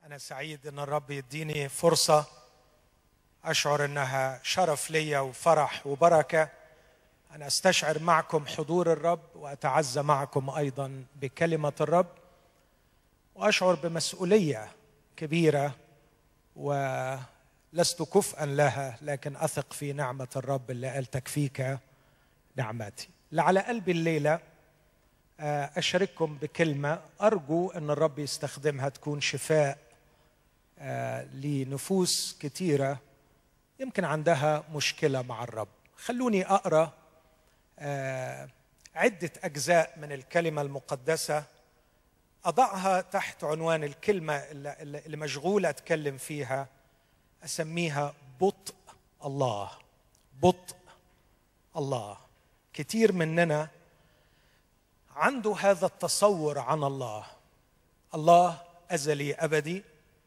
أنا سعيد إن الرب يديني فرصة أشعر إنها شرف ليا وفرح وبركة أن أستشعر معكم حضور الرب وأتعزى معكم أيضا بكلمة الرب وأشعر بمسؤولية كبيرة ولست كفءا لها لكن أثق في نعمة الرب اللي قال تكفيك نعمتي لعلى قلبي الليلة أشارككم بكلمة أرجو أن الرب يستخدمها تكون شفاء لنفوس كثيرة يمكن عندها مشكلة مع الرب خلوني أقرأ عدة أجزاء من الكلمة المقدسة أضعها تحت عنوان الكلمة اللي مشغولة أتكلم فيها أسميها بطء الله بطء الله كتير مننا عنده هذا التصور عن الله الله ازلي ابدي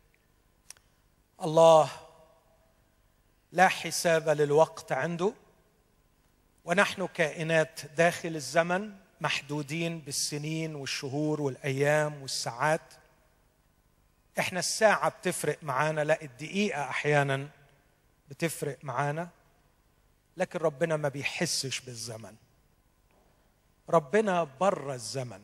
الله لا حساب للوقت عنده ونحن كائنات داخل الزمن محدودين بالسنين والشهور والايام والساعات احنا الساعه بتفرق معانا لا الدقيقه احيانا بتفرق معانا لكن ربنا ما بيحسش بالزمن ربنا بره الزمن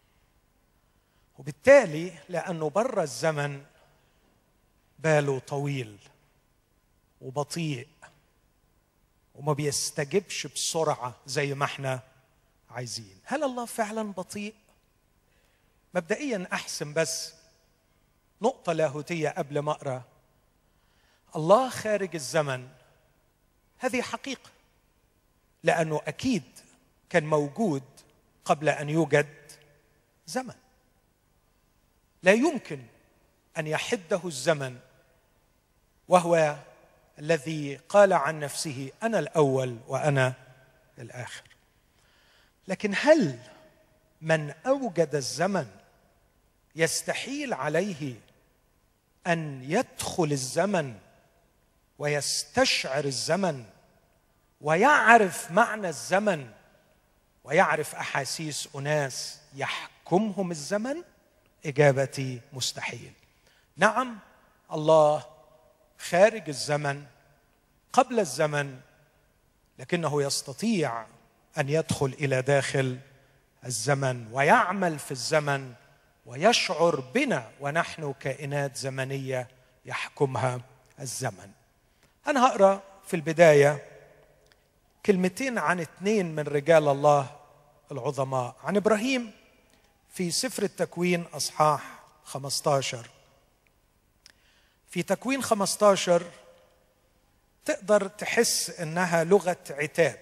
وبالتالي لانه بره الزمن باله طويل وبطيء وما بيستجبش بسرعه زي ما احنا عايزين هل الله فعلا بطيء مبدئيا احسن بس نقطه لاهوتيه قبل ما اقرا الله خارج الزمن هذه حقيقه لانه اكيد كان موجود قبل ان يوجد زمن لا يمكن ان يحده الزمن وهو الذي قال عن نفسه انا الاول وانا الاخر لكن هل من اوجد الزمن يستحيل عليه ان يدخل الزمن ويستشعر الزمن ويعرف معنى الزمن ويعرف احاسيس اناس يحكمهم الزمن اجابتي مستحيل نعم الله خارج الزمن قبل الزمن لكنه يستطيع ان يدخل الى داخل الزمن ويعمل في الزمن ويشعر بنا ونحن كائنات زمنيه يحكمها الزمن انا هقرا في البدايه كلمتين عن اثنين من رجال الله العظماء عن ابراهيم في سفر التكوين اصحاح 15 في تكوين 15 تقدر تحس انها لغه عتاب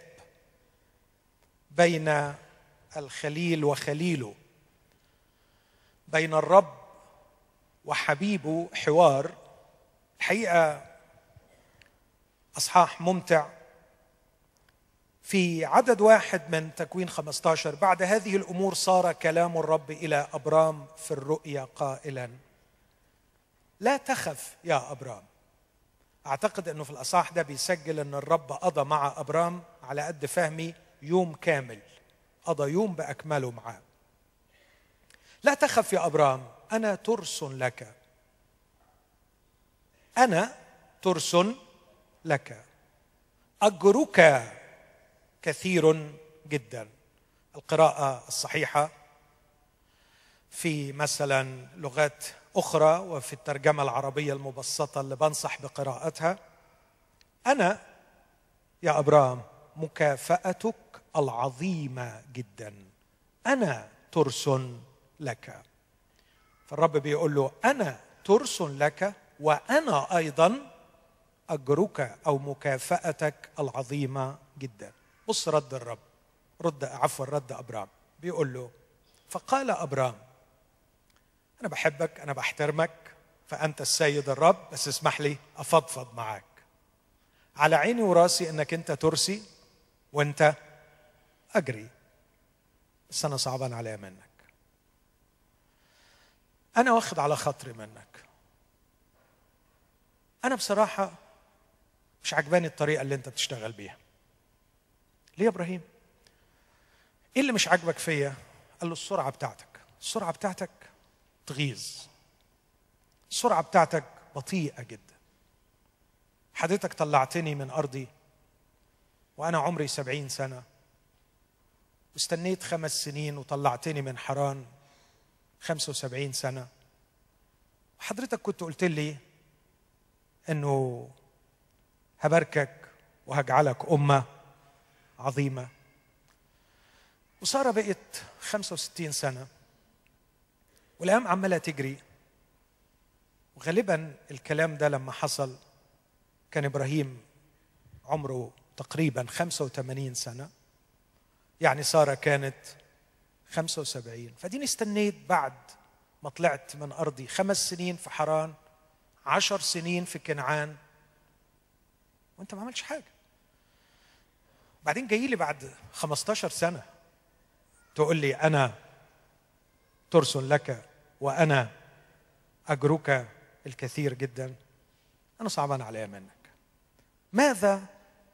بين الخليل وخليله بين الرب وحبيبه حوار الحقيقه اصحاح ممتع في عدد واحد من تكوين 15 بعد هذه الامور صار كلام الرب الى ابرام في الرؤيا قائلا لا تخف يا ابرام اعتقد انه في الاصحاح ده بيسجل ان الرب قضى مع ابرام على قد فهمي يوم كامل قضى يوم باكمله معاه لا تخف يا ابرام انا ترس لك انا ترس لك اجرك كثير جدا القراءه الصحيحه في مثلا لغات اخرى وفي الترجمه العربيه المبسطه اللي بنصح بقراءتها انا يا ابرام مكافاتك العظيمه جدا انا ترس لك فالرب بيقول له انا ترس لك وانا ايضا اجرك او مكافاتك العظيمه جدا بص رد الرب رد عفوا رد ابرام بيقول له فقال ابرام انا بحبك انا بحترمك فانت السيد الرب بس اسمح لي افضفض معاك على عيني وراسي انك انت ترسي وانت اجري بس انا صعبان عليا منك انا واخد على خاطري منك انا بصراحه مش عجباني الطريقه اللي انت بتشتغل بيها ليه يا ابراهيم ايه اللي مش عاجبك فيا قال له السرعه بتاعتك السرعه بتاعتك تغيظ السرعه بتاعتك بطيئه جدا حضرتك طلعتني من ارضي وانا عمري سبعين سنه واستنيت خمس سنين وطلعتني من حران خمسة وسبعين سنة حضرتك كنت قلت لي انه هباركك وهجعلك أمة عظيمة وسارة بقت 65 سنة والأيام عمالة تجري وغالبا الكلام ده لما حصل كان إبراهيم عمره تقريبا 85 سنة يعني سارة كانت 75 فديني استنيت بعد ما طلعت من أرضي خمس سنين في حران عشر سنين في كنعان وانت ما عملتش حاجة بعدين جاي لي بعد 15 سنة تقول لي أنا ترس لك وأنا أجرك الكثير جدا أنا صعبان عليا منك ماذا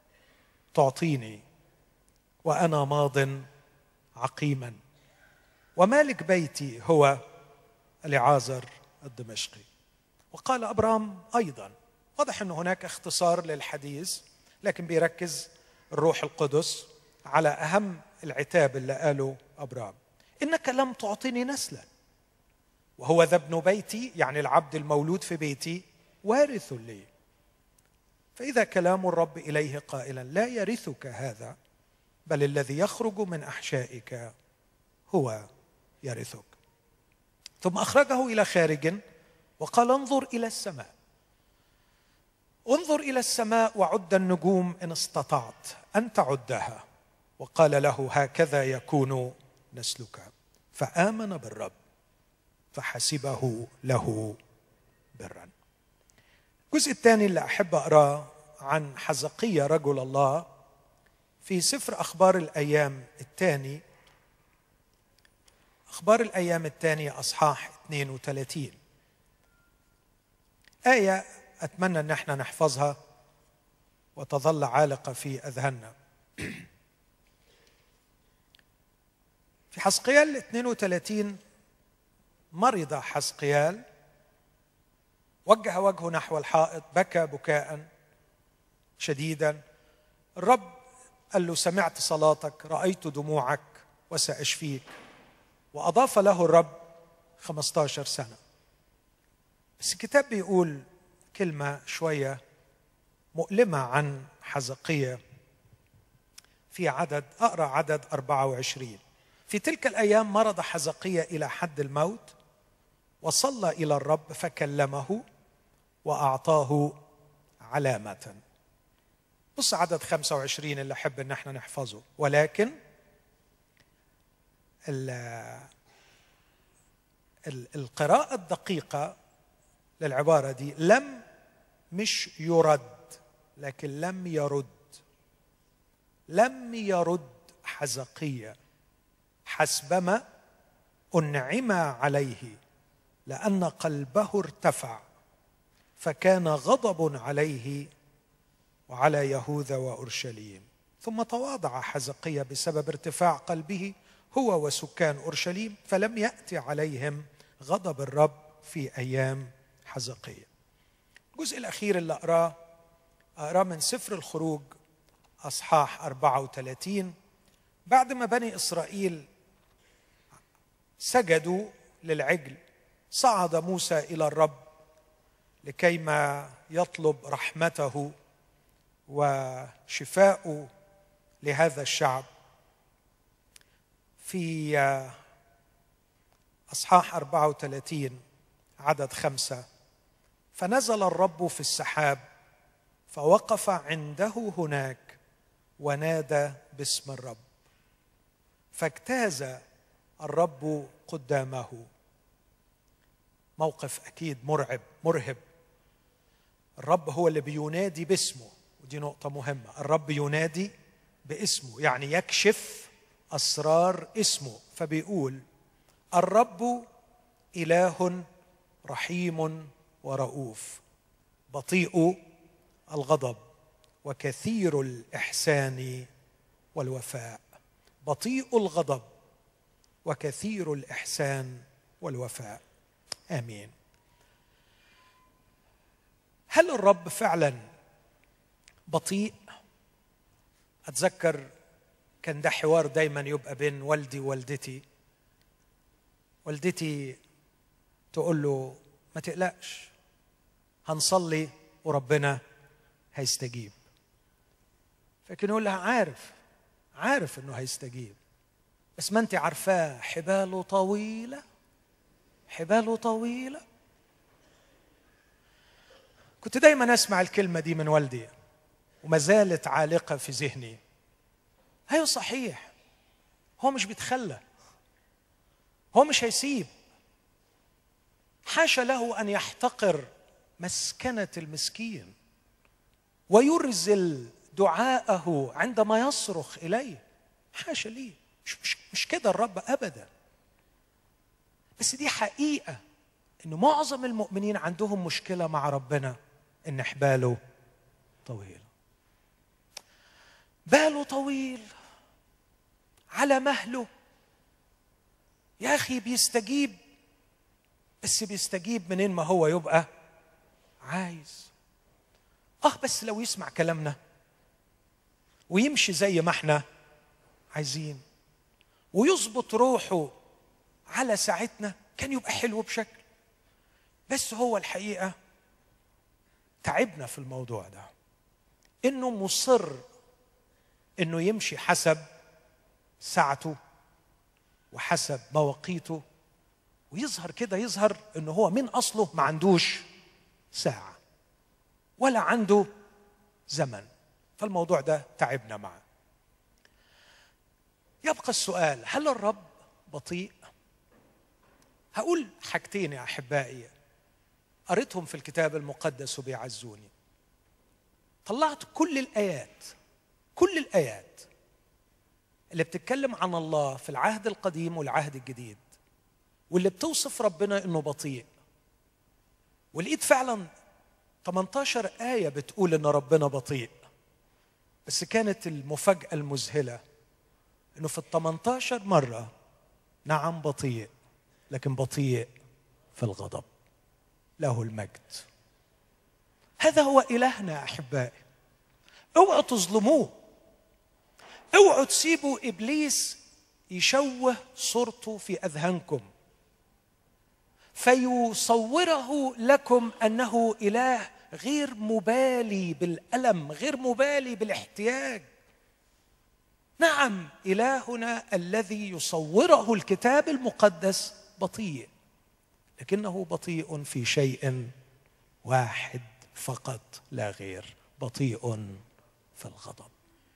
تعطيني وأنا ماض عقيما ومالك بيتي هو العازر الدمشقي وقال ابرام ايضا واضح ان هناك اختصار للحديث لكن بيركز الروح القدس على اهم العتاب اللي قاله ابرام انك لم تعطني نسلا وهو ذا ابن بيتي يعني العبد المولود في بيتي وارث لي فاذا كلام الرب اليه قائلا لا يرثك هذا بل الذي يخرج من احشائك هو يرثك ثم اخرجه الى خارج وقال انظر الى السماء انظر الى السماء وعد النجوم ان استطعت ان تعدها وقال له هكذا يكون نسلك فامن بالرب فحسبه له برا الجزء الثاني اللي احب اقراه عن حزقية رجل الله في سفر اخبار الايام الثاني اخبار الايام الثانيه اصحاح 32 ايه اتمنى ان احنا نحفظها وتظل عالقه في اذهاننا في حسقيال 32 مرض حسقيال وجه وجهه نحو الحائط بكى بكاء شديدا الرب قال له سمعت صلاتك رايت دموعك وساشفيك واضاف له الرب 15 سنه بس الكتاب بيقول كلمه شويه مؤلمه عن حزقيه في عدد اقرا عدد 24 في تلك الايام مرض حزقيه الى حد الموت وصلى الى الرب فكلمه واعطاه علامه بص عدد 25 اللي احب ان احنا نحفظه ولكن القراءة الدقيقة للعبارة دي لم مش يرد لكن لم يرد لم يرد حزقية حسبما أنعم عليه لأن قلبه ارتفع فكان غضب عليه وعلى يهوذا وأورشليم ثم تواضع حزقية بسبب ارتفاع قلبه هو وسكان اورشليم فلم ياتي عليهم غضب الرب في ايام حزقيه. الجزء الاخير اللي اقراه اقراه من سفر الخروج اصحاح 34 بعد ما بني اسرائيل سجدوا للعجل صعد موسى الى الرب لكيما يطلب رحمته وشفاءه لهذا الشعب في اصحاح 34 عدد خمسه فنزل الرب في السحاب فوقف عنده هناك ونادى باسم الرب فاجتاز الرب قدامه موقف اكيد مرعب مرهب الرب هو اللي بينادي باسمه ودي نقطه مهمه الرب ينادي باسمه يعني يكشف اسرار اسمه فبيقول الرب اله رحيم ورؤوف بطيء الغضب وكثير الاحسان والوفاء بطيء الغضب وكثير الاحسان والوفاء امين هل الرب فعلا بطيء اتذكر كان ده حوار دايما يبقى بين والدي ووالدتي والدتي تقول له ما تقلقش هنصلي وربنا هيستجيب فكان يقول لها عارف عارف انه هيستجيب بس ما انت عارفاه حباله طويله حباله طويله كنت دايما اسمع الكلمه دي من والدي وما زالت عالقه في ذهني ايوه صحيح هو مش بيتخلى هو مش هيسيب حاشا له ان يحتقر مسكنه المسكين ويرزل دعاءه عندما يصرخ اليه حاشا ليه مش, مش, مش كده الرب ابدا بس دي حقيقه ان معظم المؤمنين عندهم مشكله مع ربنا ان حباله طويله باله طويل على مهله يا اخي بيستجيب بس بيستجيب منين ما هو يبقى عايز اه بس لو يسمع كلامنا ويمشي زي ما احنا عايزين ويظبط روحه على ساعتنا كان يبقى حلو بشكل بس هو الحقيقه تعبنا في الموضوع ده انه مصر انه يمشي حسب ساعته وحسب مواقيته ويظهر كده يظهر انه هو من اصله ما عندوش ساعه ولا عنده زمن فالموضوع ده تعبنا معه يبقى السؤال هل الرب بطيء هقول حاجتين يا احبائي قريتهم في الكتاب المقدس وبيعزوني طلعت كل الايات كل الايات اللي بتتكلم عن الله في العهد القديم والعهد الجديد واللي بتوصف ربنا انه بطيء ولقيت فعلا 18 آية بتقول إن ربنا بطيء بس كانت المفاجأة المذهلة إنه في ال 18 مرة نعم بطيء لكن بطيء في الغضب له المجد هذا هو إلهنا أحبائي اوعوا تظلموه اوعوا تسيبوا إبليس يشوه صورته في أذهانكم فيصوره لكم انه اله غير مبالي بالالم غير مبالي بالاحتياج نعم الهنا الذي يصوره الكتاب المقدس بطيء لكنه بطيء في شيء واحد فقط لا غير بطيء في الغضب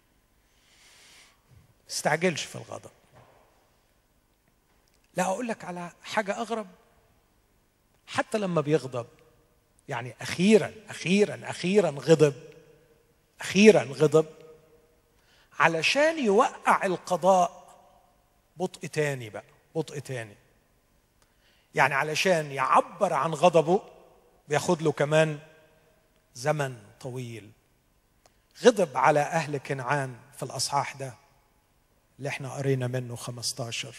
استعجلش في الغضب لا اقول لك على حاجه اغرب حتى لما بيغضب يعني اخيرا اخيرا اخيرا غضب اخيرا غضب علشان يوقع القضاء بطء تاني بقى بطء تاني يعني علشان يعبر عن غضبه بياخد له كمان زمن طويل غضب على أهل كنعان في الأصحاح ده اللي احنا قرينا منه 15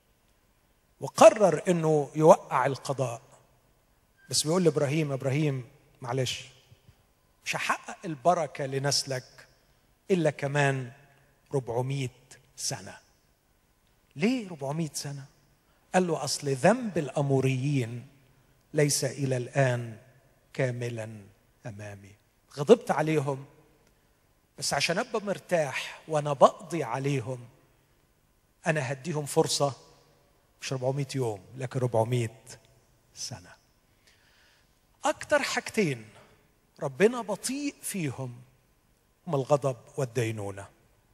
وقرر انه يوقع القضاء بس بيقول لابراهيم ابراهيم معلش مش هحقق البركه لنسلك الا كمان 400 سنه ليه 400 سنه قال له اصل ذنب الاموريين ليس الى الان كاملا امامي غضبت عليهم بس عشان ابقى مرتاح وانا بقضي عليهم انا هديهم فرصه مش 400 يوم لكن 400 سنه اكتر حاجتين ربنا بطيء فيهم هم الغضب والدينونه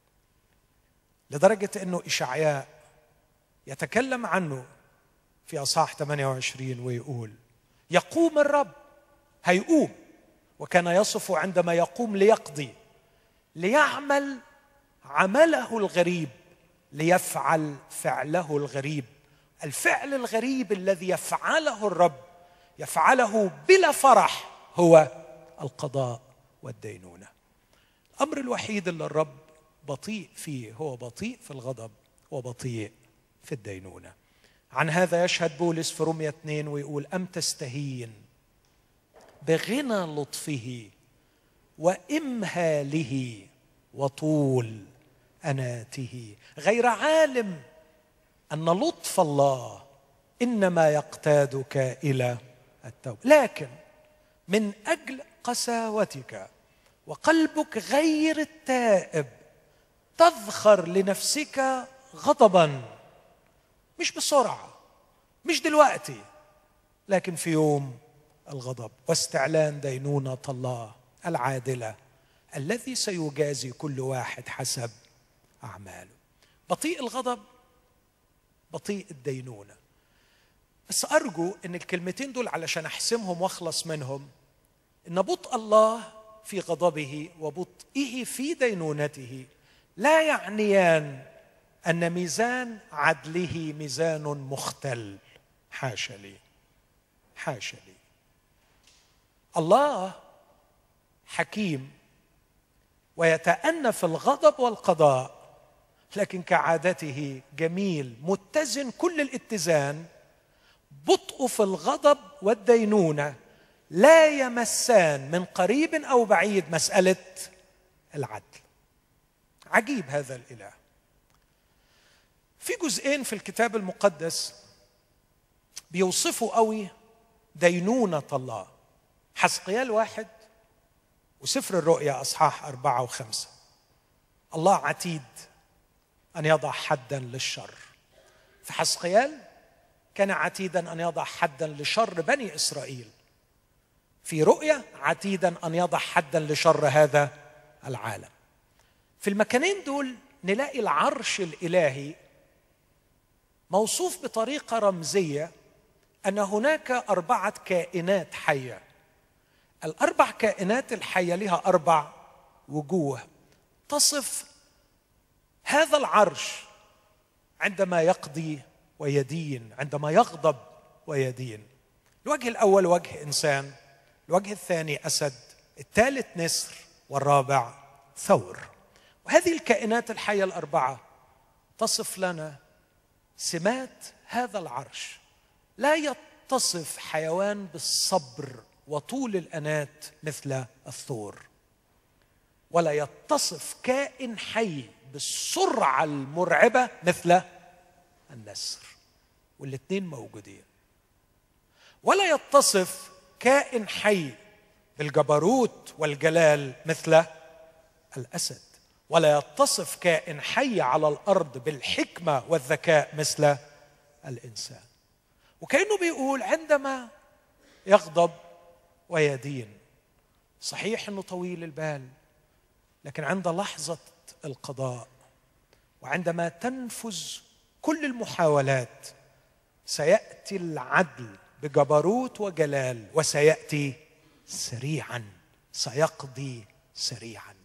لدرجه انه اشعياء يتكلم عنه في اصحاح 28 ويقول يقوم الرب هيقوم وكان يصف عندما يقوم ليقضي ليعمل عمله الغريب ليفعل فعله الغريب الفعل الغريب الذي يفعله الرب يفعله بلا فرح هو القضاء والدينونه الامر الوحيد اللي الرب بطيء فيه هو بطيء في الغضب وبطيء في الدينونه عن هذا يشهد بولس في رومية 2 ويقول أم تستهين بغنى لطفه وامهاله وطول اناته غير عالم ان لطف الله انما يقتادك الى التوبه لكن من اجل قساوتك وقلبك غير التائب تذخر لنفسك غضبا مش بسرعه مش دلوقتي لكن في يوم الغضب واستعلان دينونه الله العادله الذي سيجازي كل واحد حسب اعماله بطيء الغضب بطيء الدينونه بس ارجو ان الكلمتين دول علشان احسمهم واخلص منهم ان بطء الله في غضبه وبطئه في دينونته لا يعنيان ان ميزان عدله ميزان مختل حاشا لي حاشا لي الله حكيم ويتأنى في الغضب والقضاء لكن كعادته جميل متزن كل الاتزان بطء في الغضب والدينونه لا يمسان من قريب او بعيد مساله العدل عجيب هذا الاله في جزئين في الكتاب المقدس بيوصفوا قوي دينونه الله حسقيال واحد وسفر الرؤيا اصحاح اربعه وخمسه الله عتيد ان يضع حدا للشر في حسقيال كان عتيدا ان يضع حدا لشر بني اسرائيل في رؤيا عتيدا ان يضع حدا لشر هذا العالم في المكانين دول نلاقي العرش الالهي موصوف بطريقه رمزيه ان هناك اربعه كائنات حيه الاربع كائنات الحيه لها اربع وجوه تصف هذا العرش عندما يقضي ويدين عندما يغضب ويدين الوجه الاول وجه انسان الوجه الثاني اسد الثالث نسر والرابع ثور وهذه الكائنات الحيه الاربعه تصف لنا سمات هذا العرش لا يتصف حيوان بالصبر وطول الانات مثل الثور ولا يتصف كائن حي بالسرعه المرعبه مثل النسر والاثنين موجودين ولا يتصف كائن حي بالجبروت والجلال مثل الاسد ولا يتصف كائن حي على الارض بالحكمه والذكاء مثل الانسان وكانه بيقول عندما يغضب ويدين صحيح انه طويل البال لكن عند لحظه القضاء وعندما تنفذ كل المحاولات سياتي العدل بجبروت وجلال وسياتي سريعا سيقضي سريعا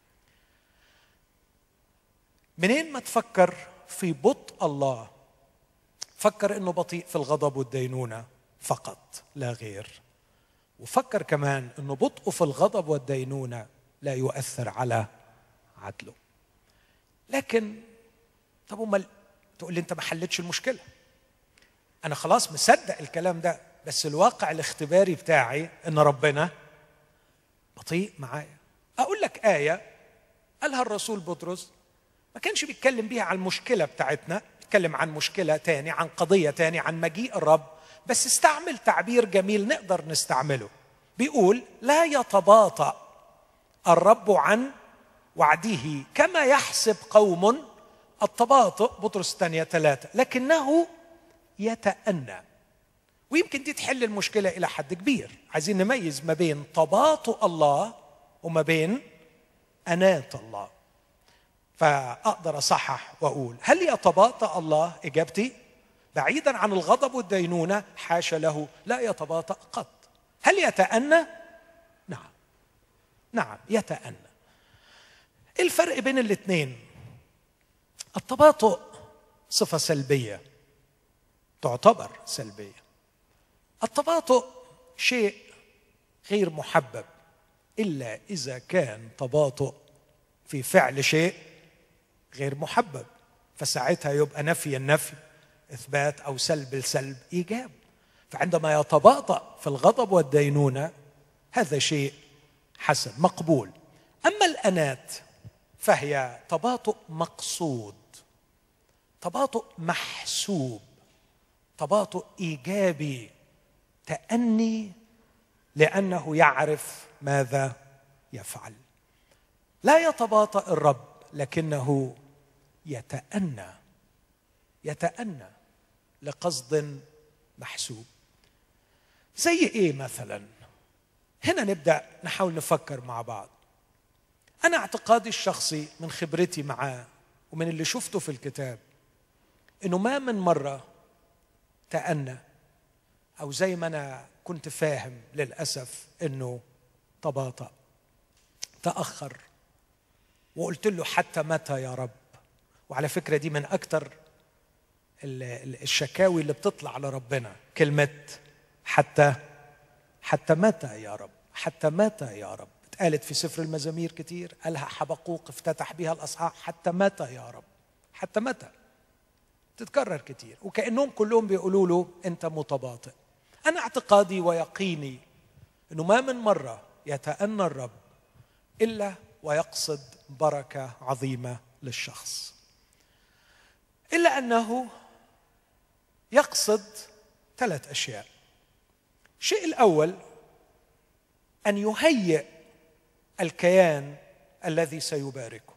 منين ما تفكر في بطء الله فكر انه بطيء في الغضب والدينونه فقط لا غير وفكر كمان انه بطء في الغضب والدينونه لا يؤثر على عدله لكن طب امال تقول لي انت ما حلتش المشكله انا خلاص مصدق الكلام ده بس الواقع الاختباري بتاعي ان ربنا بطيء معايا اقول لك ايه قالها الرسول بطرس ما كانش بيتكلم بيها عن المشكله بتاعتنا بيتكلم عن مشكله تاني عن قضيه تاني عن مجيء الرب بس استعمل تعبير جميل نقدر نستعمله بيقول لا يتباطأ الرب عن وعده كما يحسب قوم التباطؤ بطرس الثانية ثلاثة لكنه يتأنى ويمكن دي تحل المشكلة إلى حد كبير عايزين نميز ما بين تباطؤ الله وما بين أنات الله فأقدر أصحح وأقول هل يتباطأ الله إجابتي بعيدا عن الغضب والدينونة حاشا له لا يتباطأ قط هل يتأنى نعم نعم يتأنى ايه الفرق بين الاثنين التباطؤ صفة سلبية تعتبر سلبية التباطؤ شيء غير محبب إلا إذا كان تباطؤ في فعل شيء غير محبب فساعتها يبقى نفي النفي إثبات أو سلب السلب إيجاب فعندما يتباطأ في الغضب والدينونة هذا شيء حسن مقبول اما الانات فهي تباطؤ مقصود تباطؤ محسوب تباطؤ ايجابي تاني لانه يعرف ماذا يفعل لا يتباطا الرب لكنه يتانى يتانى لقصد محسوب زي ايه مثلا هنا نبدا نحاول نفكر مع بعض انا اعتقادي الشخصي من خبرتي معاه ومن اللي شفته في الكتاب انه ما من مره تأنى او زي ما انا كنت فاهم للاسف انه تباطأ تأخر وقلت له حتى متى يا رب وعلى فكره دي من اكتر الشكاوي اللي بتطلع على ربنا كلمه حتى حتى متى يا رب حتى متى يا رب اتقالت في سفر المزامير كتير قالها حبقوق افتتح بها الاصحاح حتى متى يا رب حتى متى تتكرر كتير وكانهم كلهم بيقولوا له انت متباطئ انا اعتقادي ويقيني انه ما من مره يتأنى الرب الا ويقصد بركه عظيمه للشخص الا انه يقصد ثلاث اشياء الشيء الاول ان يهيئ الكيان الذي سيباركه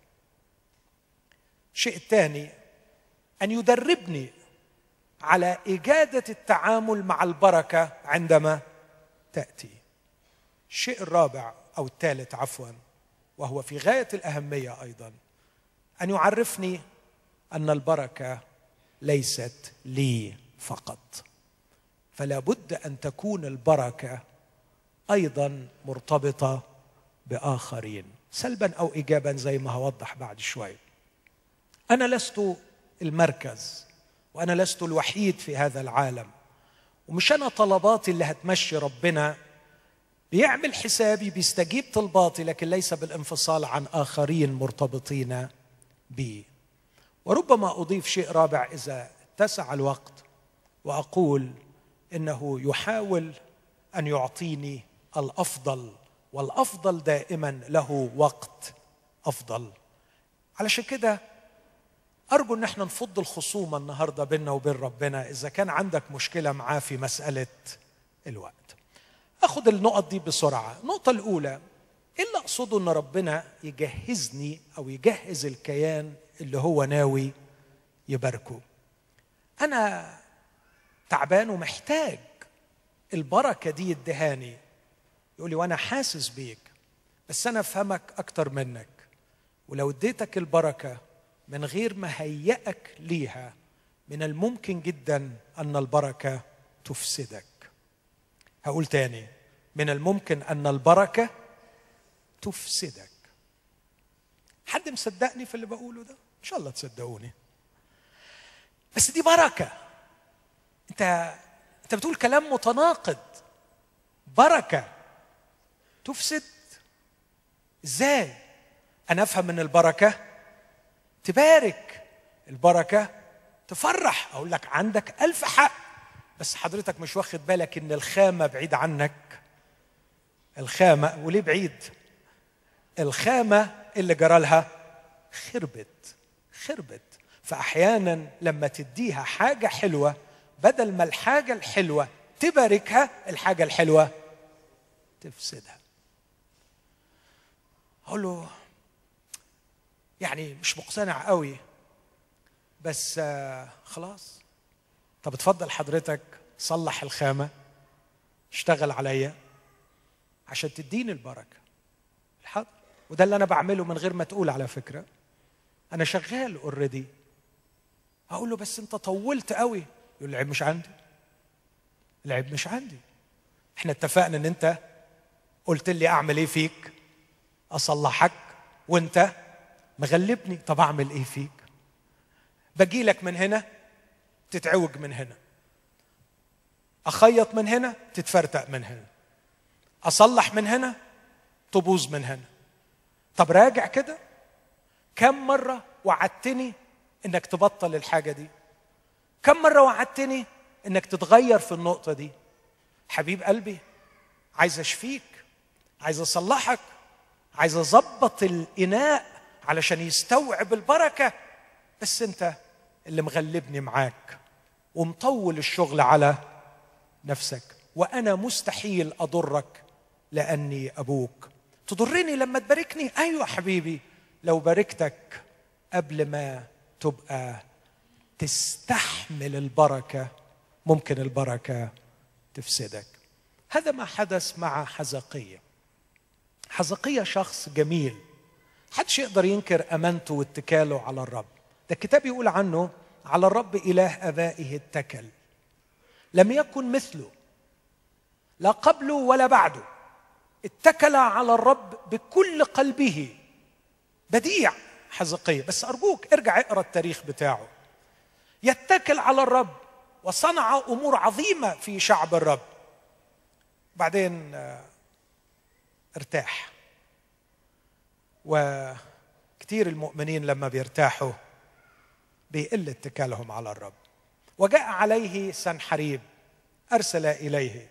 الشيء الثاني ان يدربني على اجاده التعامل مع البركه عندما تاتي الشيء الرابع او الثالث عفوا وهو في غايه الاهميه ايضا ان يعرفني ان البركه ليست لي فقط فلا بد ان تكون البركه ايضا مرتبطه باخرين سلبا او ايجابا زي ما هوضح بعد شوي انا لست المركز وانا لست الوحيد في هذا العالم ومش انا طلباتي اللي هتمشي ربنا بيعمل حسابي بيستجيب طلباتي لكن ليس بالانفصال عن اخرين مرتبطين بي وربما اضيف شيء رابع اذا اتسع الوقت واقول انه يحاول ان يعطيني الافضل والافضل دائما له وقت افضل علشان كده ارجو ان احنا نفض الخصومه النهارده بيننا وبين ربنا اذا كان عندك مشكله معاه في مساله الوقت اخذ النقط دي بسرعه النقطه الاولى ايه اللي اقصده ان ربنا يجهزني او يجهز الكيان اللي هو ناوي يباركه انا تعبان ومحتاج البركه دي يدهاني يقول لي وانا حاسس بيك بس انا افهمك اكتر منك ولو اديتك البركه من غير ما هيئك ليها من الممكن جدا ان البركه تفسدك هقول تاني من الممكن ان البركه تفسدك حد مصدقني في اللي بقوله ده ان شاء الله تصدقوني بس دي بركه انت انت بتقول كلام متناقض بركه تفسد ازاي انا افهم ان البركه تبارك البركه تفرح اقول لك عندك الف حق بس حضرتك مش واخد بالك ان الخامه بعيد عنك الخامه وليه بعيد الخامه اللي جرى لها خربت خربت فاحيانا لما تديها حاجه حلوه بدل ما الحاجه الحلوه تباركها الحاجه الحلوه تفسدها اقول له يعني مش مقتنع قوي بس آه خلاص طب اتفضل حضرتك صلح الخامه اشتغل عليا عشان تديني البركه الحق وده اللي انا بعمله من غير ما تقول على فكره انا شغال اوريدي اقول له بس انت طولت قوي يقول العيب مش عندي العيب مش عندي احنا اتفقنا ان انت قلت لي اعمل ايه فيك اصلحك وانت مغلبني طب اعمل ايه فيك باجي لك من هنا تتعوج من هنا اخيط من هنا تتفرتق من هنا اصلح من هنا تبوظ من هنا طب راجع كده كم مره وعدتني انك تبطل الحاجه دي كم مره وعدتني انك تتغير في النقطه دي حبيب قلبي عايز اشفيك عايز اصلحك عايز اظبط الاناء علشان يستوعب البركه بس انت اللي مغلبني معاك ومطول الشغل على نفسك وانا مستحيل اضرك لاني ابوك تضرني لما تباركني ايوه حبيبي لو باركتك قبل ما تبقى تستحمل البركه ممكن البركه تفسدك هذا ما حدث مع حزقيه حزقيه شخص جميل حدش يقدر ينكر امانته واتكاله على الرب ده الكتاب يقول عنه على الرب اله ابائه اتكل لم يكن مثله لا قبله ولا بعده اتكل على الرب بكل قلبه بديع حزقية بس أرجوك ارجع اقرأ التاريخ بتاعه يتكل على الرب وصنع أمور عظيمة في شعب الرب بعدين آه، ارتاح وكثير المؤمنين لما بيرتاحوا بيقل اتكالهم على الرب وجاء عليه سنحريب ارسل اليه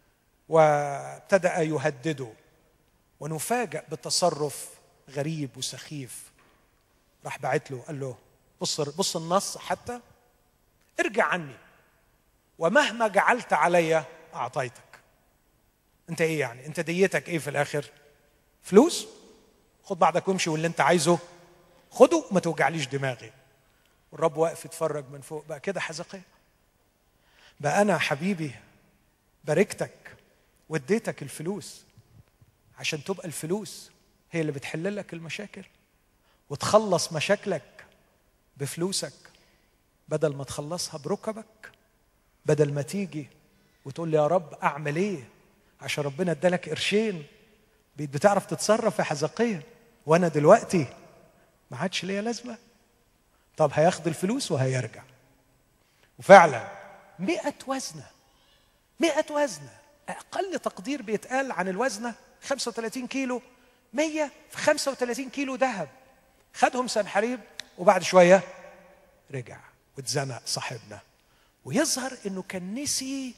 وابتدا يهدده ونفاجأ بتصرف غريب وسخيف راح بعت له قال له بص بص النص حتى ارجع عني ومهما جعلت علي اعطيتك انت ايه يعني انت ديتك ايه في الاخر فلوس خد بعضك وامشي واللي انت عايزه خده وما توجعليش دماغي والرب واقف يتفرج من فوق بقى كده حزقية بقى انا حبيبي باركتك واديتك الفلوس عشان تبقى الفلوس هي اللي بتحل لك المشاكل وتخلص مشاكلك بفلوسك بدل ما تخلصها بركبك بدل ما تيجي وتقول لي يا رب اعمل ايه عشان ربنا ادالك قرشين بتعرف تتصرف يا حزقيه وانا دلوقتي ما عادش ليا لازمه طب هياخد الفلوس وهيرجع وفعلا مئة وزنة مئة وزنة أقل تقدير بيتقال عن الوزنة 35 كيلو 100 في 35 كيلو ذهب خدهم سنحريب وبعد شوية رجع واتزنق صاحبنا ويظهر انه كان نسي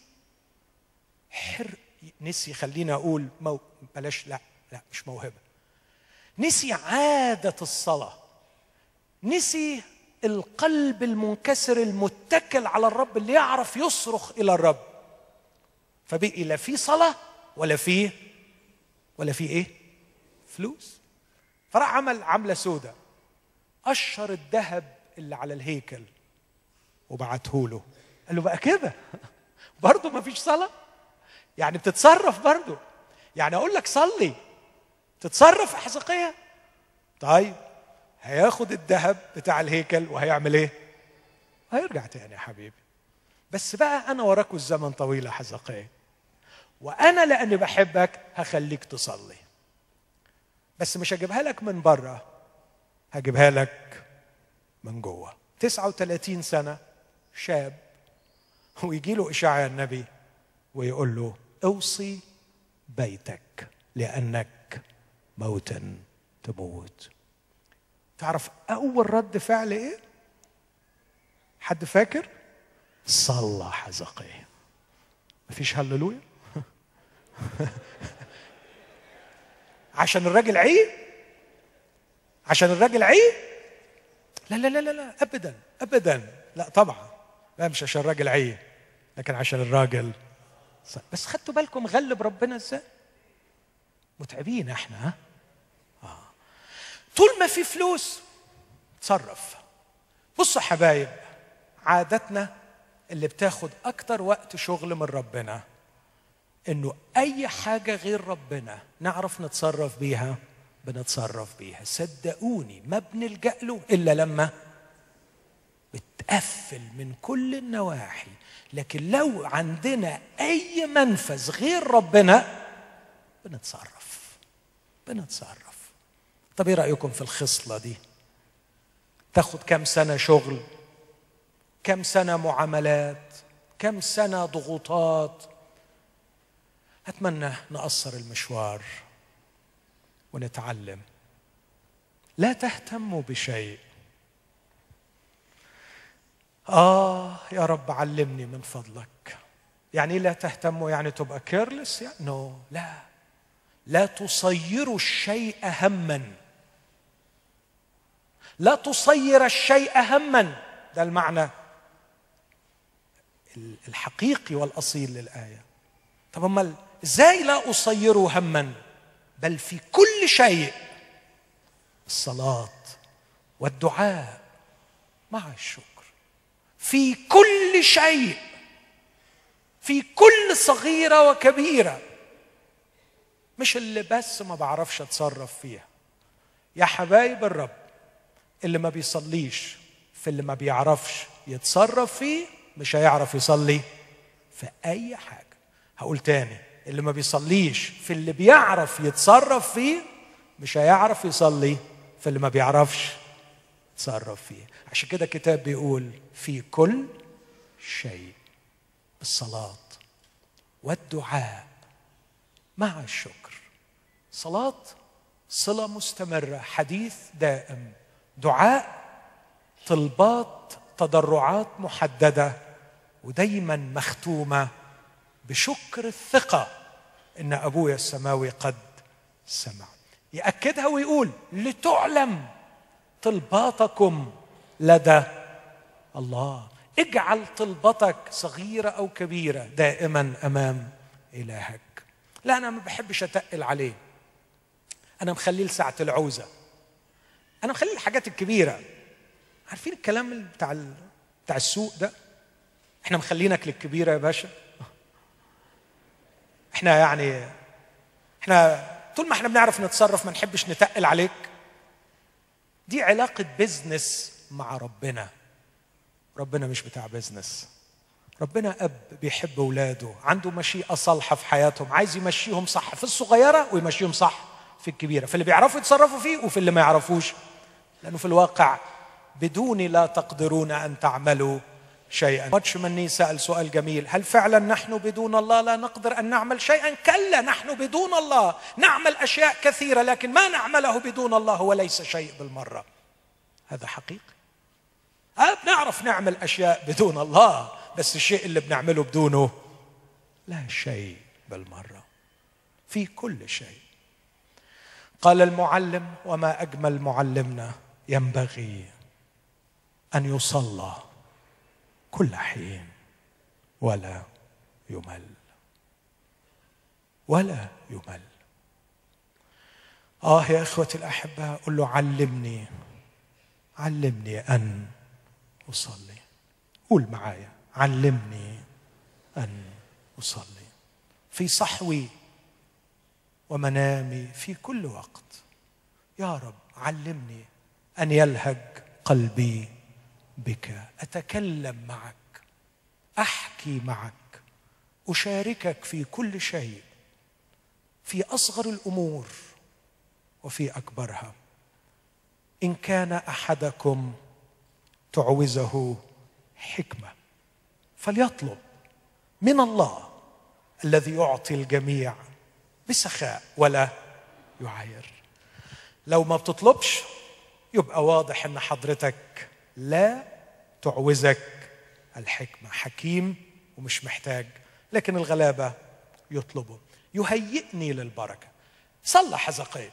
حر نسي خلينا اقول مو... بلاش لا لا مش موهبه نسي عاده الصلاه نسي القلب المنكسر المتكل على الرب اللي يعرف يصرخ الى الرب فبقي لا في صلاه ولا في ولا في ايه فلوس فراح عمل عمله سودة قشر الذهب اللي على الهيكل وبعته له قال له بقى كده برضه ما فيش صلاه يعني بتتصرف برضه يعني اقول لك صلي تتصرف حزقيه طيب هياخد الذهب بتاع الهيكل وهيعمل ايه هيرجع تاني يا حبيبي بس بقى انا وراكوا الزمن طويل يا حزقيه وانا لاني بحبك هخليك تصلي بس مش هجيبها لك من بره هجيبها لك من جوه 39 سنه شاب ويجي له اشعيا النبي ويقول له اوصي بيتك لانك موتا تموت تعرف اول رد فعل ايه حد فاكر صلى حزقية مفيش هللويا عشان الراجل عي عشان الراجل عي لا لا لا لا لا ابدا ابدا لا طبعا لا مش عشان الراجل عي لكن عشان الراجل بس خدتوا بالكم غلب ربنا ازاي متعبين احنا ها آه. طول ما في فلوس تصرف بصوا حبايب عادتنا اللي بتاخد اكتر وقت شغل من ربنا انه اي حاجه غير ربنا نعرف نتصرف بيها بنتصرف بيها صدقوني ما بنلجا له الا لما بتقفل من كل النواحي لكن لو عندنا اي منفذ غير ربنا بنتصرف بنتصرف طب ايه رايكم في الخصله دي تاخد كم سنه شغل كم سنه معاملات كم سنه ضغوطات اتمنى نقصر المشوار ونتعلم لا تهتموا بشيء آه يا رب علمني من فضلك يعني لا تهتموا يعني تبقى كيرلس يعني نو لا لا تصيروا الشيء هما لا تصير الشيء هما ده المعنى الحقيقي والاصيل للايه طب امال ازاي لا اصيره هما بل في كل شيء الصلاه والدعاء مع الشكر في كل شيء في كل صغيره وكبيره مش اللي بس ما بعرفش اتصرف فيها يا حبايب الرب اللي ما بيصليش في اللي ما بيعرفش يتصرف فيه مش هيعرف يصلي في اي حاجه هقول تاني اللي ما بيصليش في اللي بيعرف يتصرف فيه مش هيعرف يصلي في اللي ما بيعرفش يتصرف فيه عشان كده الكتاب بيقول في كل شيء الصلاة والدعاء مع الشكر صلاة صلة مستمرة حديث دائم دعاء طلبات تضرعات محددة ودايما مختومة بشكر الثقة إن أبويا السماوي قد سمع يأكدها ويقول لتعلم طلباتكم لدى الله اجعل طلبتك صغيرة أو كبيرة دائما أمام إلهك لا أنا ما بحبش أتقل عليه أنا مخليه لساعة العوزة أنا مخليه الحاجات الكبيرة عارفين الكلام بتاع بتاع السوق ده احنا مخلينك للكبيرة يا باشا احنا يعني احنا طول ما احنا بنعرف نتصرف ما نحبش نتقل عليك دي علاقة بزنس مع ربنا ربنا مش بتاع بزنس ربنا أب بيحب أولاده عنده مشيئة صالحة في حياتهم عايز يمشيهم صح في الصغيرة ويمشيهم صح في الكبيرة في اللي بيعرفوا يتصرفوا فيه وفي اللي ما يعرفوش لأنه في الواقع بدوني لا تقدرون أن تعملوا شيئا واتش مني سأل سؤال جميل هل فعلا نحن بدون الله لا نقدر أن نعمل شيئا كلا نحن بدون الله نعمل أشياء كثيرة لكن ما نعمله بدون الله هو ليس شيء بالمرة هذا حقيقي أه بنعرف نعمل أشياء بدون الله بس الشيء اللي بنعمله بدونه لا شيء بالمرة في كل شيء قال المعلم وما أجمل معلمنا ينبغي أن يصلى كل حين ولا يمل ولا يمل آه يا إخوتي الأحباء قل له علمني علمني أن أصلي قول معايا علمني أن أصلي في صحوي ومنامي في كل وقت يا رب علمني أن يلهج قلبي بك اتكلم معك احكي معك اشاركك في كل شيء في اصغر الامور وفي اكبرها ان كان احدكم تعوزه حكمه فليطلب من الله الذي يعطي الجميع بسخاء ولا يعاير لو ما بتطلبش يبقى واضح ان حضرتك لا تعوزك الحكمة حكيم ومش محتاج لكن الغلابة يطلبه يهيئني للبركة صلى حزقية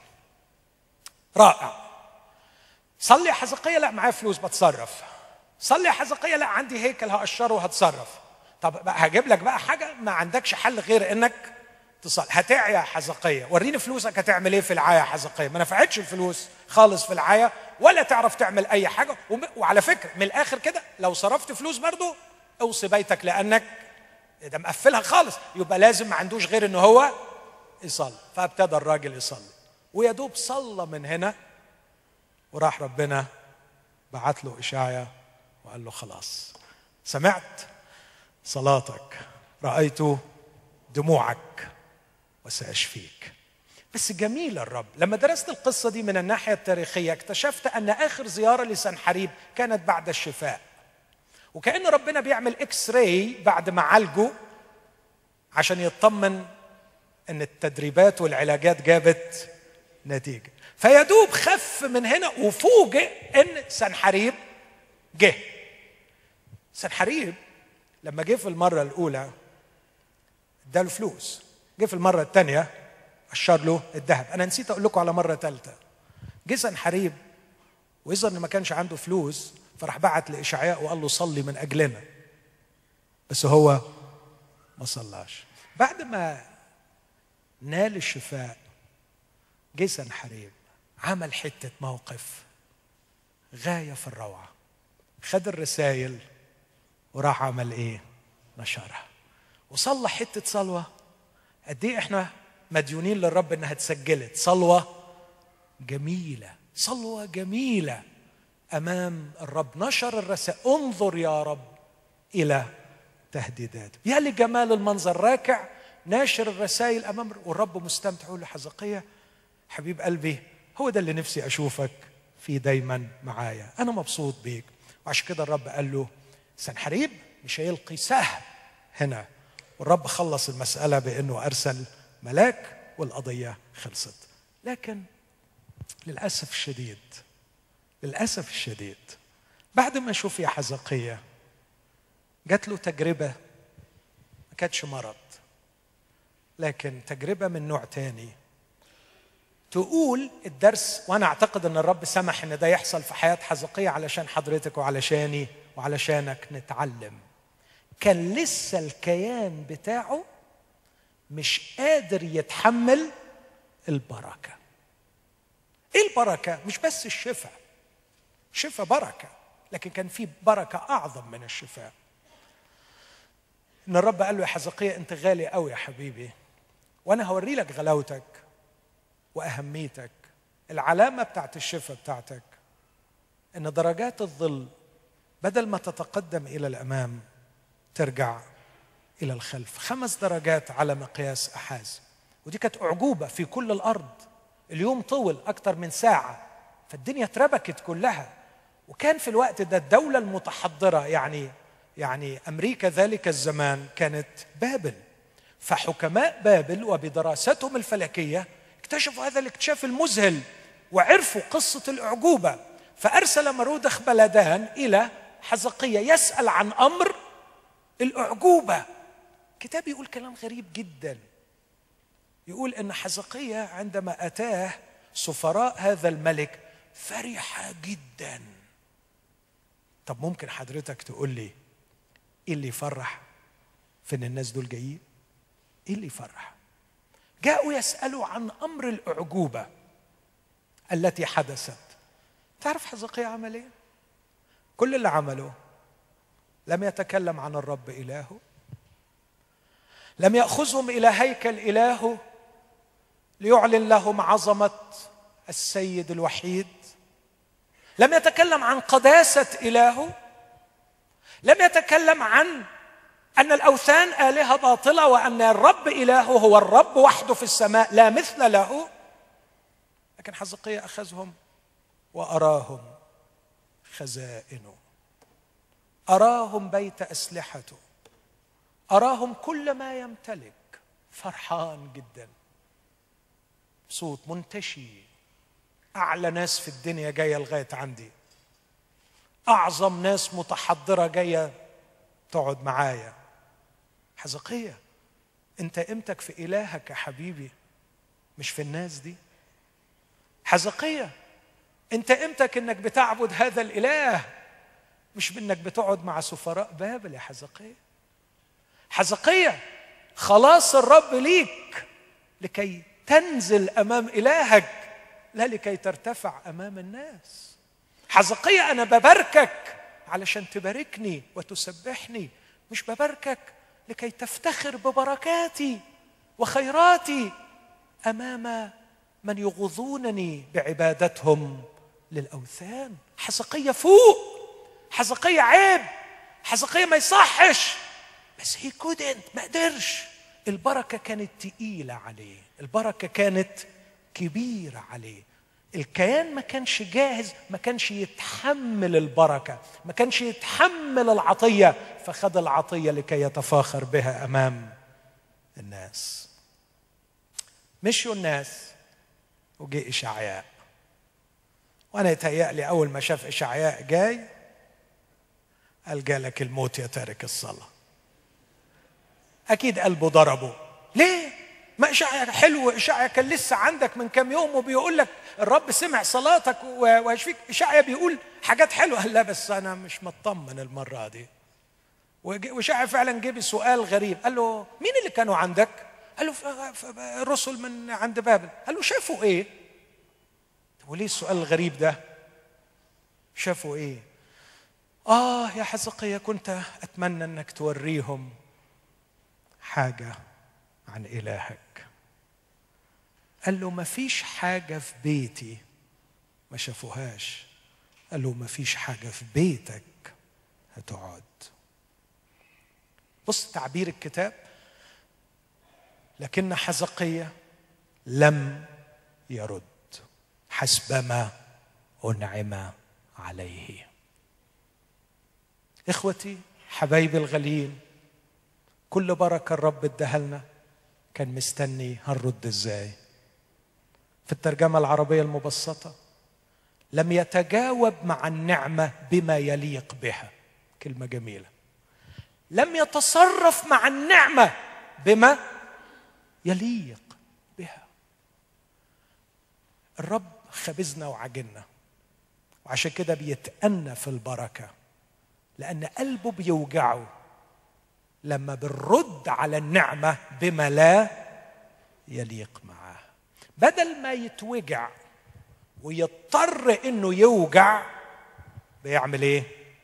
رائع صلي حزقية لا معايا فلوس بتصرف صلي حزقية لا عندي هيكل هقشره وهتصرف طب هجيب لك بقى حاجة ما عندكش حل غير انك تصلي هتعيا حزقية وريني فلوسك هتعمل ايه في العاية حزقية ما نفعتش الفلوس خالص في العاية ولا تعرف تعمل اي حاجه وعلى فكره من الاخر كده لو صرفت فلوس برضه اوصي بيتك لانك ده مقفلها خالص يبقى لازم ما عندوش غير ان هو يصلي فابتدى الراجل يصلي ويا دوب صلى من هنا وراح ربنا بعت له اشعيا وقال له خلاص سمعت صلاتك رايت دموعك وساشفيك بس جميل الرب لما درست القصة دي من الناحية التاريخية اكتشفت أن آخر زيارة لسنحريب كانت بعد الشفاء وكأن ربنا بيعمل إكس راي بعد ما عالجه عشان يطمن أن التدريبات والعلاجات جابت نتيجة فيدوب خف من هنا وفوجئ أن سنحريب جه سنحريب لما جه في المرة الأولى اداله فلوس جه في المرة الثانية اشار له الذهب انا نسيت اقول لكم على مره ثالثه جه سنحريب ويظهر ان ما كانش عنده فلوس فراح بعت لاشعياء وقال له صلي من اجلنا بس هو ما صلاش بعد ما نال الشفاء جه سنحريب عمل حته موقف غايه في الروعه خد الرسائل وراح عمل ايه نشرها وصلى حته صلوه قد ايه احنا مديونين للرب انها اتسجلت صلوه جميله صلوه جميله امام الرب نشر الرسائل انظر يا رب الى تهديدات يا لجمال المنظر راكع ناشر الرسائل امام والرب مستمتع يقول لحزقيه حبيب قلبي هو ده اللي نفسي اشوفك فيه دايما معايا انا مبسوط بيك وعشان كده الرب قال له سنحريب مش هيلقي سهم هنا والرب خلص المسألة بأنه أرسل ملاك والقضية خلصت لكن للأسف الشديد للأسف الشديد بعد ما شوف يا حزقية جات له تجربة ما كانتش مرض لكن تجربة من نوع تاني تقول الدرس وانا اعتقد ان الرب سمح ان ده يحصل في حياه حزقيه علشان حضرتك وعلشاني وعلشانك نتعلم كان لسه الكيان بتاعه مش قادر يتحمل البركه ايه البركه مش بس الشفاء شفاء بركه لكن كان في بركه اعظم من الشفاء ان الرب قال له يا حزقيه انت غالي قوي يا حبيبي وانا هوري لك غلاوتك واهميتك العلامه بتاعت الشفاء بتاعتك ان درجات الظل بدل ما تتقدم الى الامام ترجع الى الخلف خمس درجات على مقياس احاز ودي كانت اعجوبه في كل الارض اليوم طول اكثر من ساعه فالدنيا اتربكت كلها وكان في الوقت ده الدوله المتحضره يعني يعني امريكا ذلك الزمان كانت بابل فحكماء بابل وبدراستهم الفلكيه اكتشفوا هذا الاكتشاف المذهل وعرفوا قصة الأعجوبة فأرسل مرودخ بلدان إلى حزقية يسأل عن أمر الأعجوبة كتاب يقول كلام غريب جدا يقول أن حزقية عندما أتاه سفراء هذا الملك فرح جدا طب ممكن حضرتك تقول لي ايه اللي يفرح في ان الناس دول جايين ايه اللي يفرح جاءوا يسألوا عن أمر الأعجوبة التي حدثت تعرف حزقية عمل إيه؟ كل اللي عمله لم يتكلم عن الرب إلهه لم يأخذهم إلى هيكل إلهه ليعلن لهم عظمة السيد الوحيد لم يتكلم عن قداسة إلهه لم يتكلم عن أن الأوثان آلهة باطلة وأن الرب إلهه هو الرب وحده في السماء لا مثل له لكن حزقية أخذهم وأراهم خزائنه أراهم بيت أسلحته أراهم كل ما يمتلك فرحان جدا صوت منتشي أعلى ناس في الدنيا جاية لغاية عندي أعظم ناس متحضرة جاية تقعد معايا حزقية انت قيمتك في الهك يا حبيبي مش في الناس دي حزقية انت قيمتك انك بتعبد هذا الاله مش بانك بتقعد مع سفراء بابل يا حزقية حزقية خلاص الرب ليك لكي تنزل امام الهك لا لكي ترتفع امام الناس حزقية انا بباركك علشان تباركني وتسبحني مش بباركك لكي تفتخر ببركاتي وخيراتي امام من يغضونني بعبادتهم للاوثان حزقيه فوق حزقيه عيب حزقيه ما يصحش بس هي كودنت ما قدرش البركه كانت تقيله عليه البركه كانت كبيره عليه الكيان ما كانش جاهز ما كانش يتحمل البركه ما كانش يتحمل العطيه فخد العطيه لكي يتفاخر بها امام الناس مشوا الناس وجي اشعياء وانا يتهيألي اول ما شاف اشعياء جاي قال جالك الموت يا تارك الصلاه اكيد قلبه ضربه ليه ما اشعيا حلو اشعيا كان لسه عندك من كام يوم وبيقول لك الرب سمع صلاتك وهيشفيك اشعيا بيقول حاجات حلوه لا بس انا مش مطمن المره دي واشعيا فعلا جيب سؤال غريب قال له مين اللي كانوا عندك قال له الرسل من عند بابل قال له شافوا ايه وليه السؤال الغريب ده شافوا ايه اه يا حزقية كنت اتمنى انك توريهم حاجه عن الهك قال له ما فيش حاجه في بيتي ما شافوهاش قال له ما فيش حاجه في بيتك هتقعد بص تعبير الكتاب لكن حزقية لم يرد حسبما أنعم عليه إخوتي حبايبي الغاليين كل بركة الرب اداها لنا كان مستني هنرد ازاي في الترجمة العربية المبسطة لم يتجاوب مع النعمة بما يليق بها كلمة جميلة لم يتصرف مع النعمة بما يليق بها الرب خبزنا وعجلنا وعشان كده بيتأنى في البركة لأن قلبه بيوجعه لما بنرد على النعمة بما لا يليق معاه بدل ما يتوجع ويضطر انه يوجع بيعمل ايه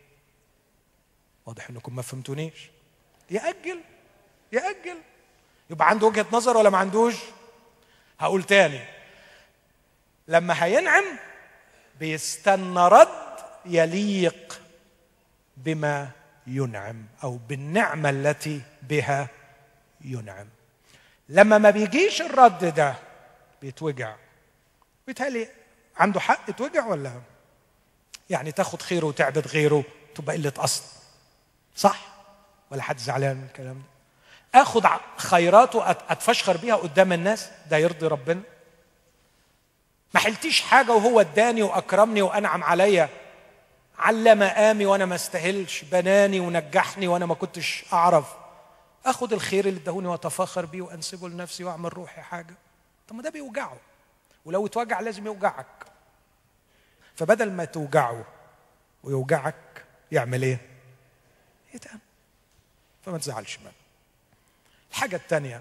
واضح انكم ما فهمتونيش يأجل يأجل يبقى عنده وجهة نظر ولا ما عندوش هقول تاني لما هينعم بيستنى رد يليق بما ينعم او بالنعمه التي بها ينعم لما ما بيجيش الرد ده بيتوجع بيتهيألي عنده حق يتوجع ولا يعني تاخد خيره وتعبد غيره تبقى قله اصل صح ولا حد زعلان من الكلام ده اخد خيراته اتفشخر بيها قدام الناس ده يرضي ربنا ما حلتيش حاجه وهو اداني واكرمني وانعم عليا على مقامي وانا ما استاهلش بناني ونجحني وانا ما كنتش اعرف اخد الخير اللي ادهوني واتفاخر بيه وانسبه لنفسي واعمل روحي حاجه طب ما ده بيوجعه ولو اتوجع لازم يوجعك فبدل ما توجعه ويوجعك يعمل ايه؟ يتأمن فما تزعلش منه الحاجة الثانية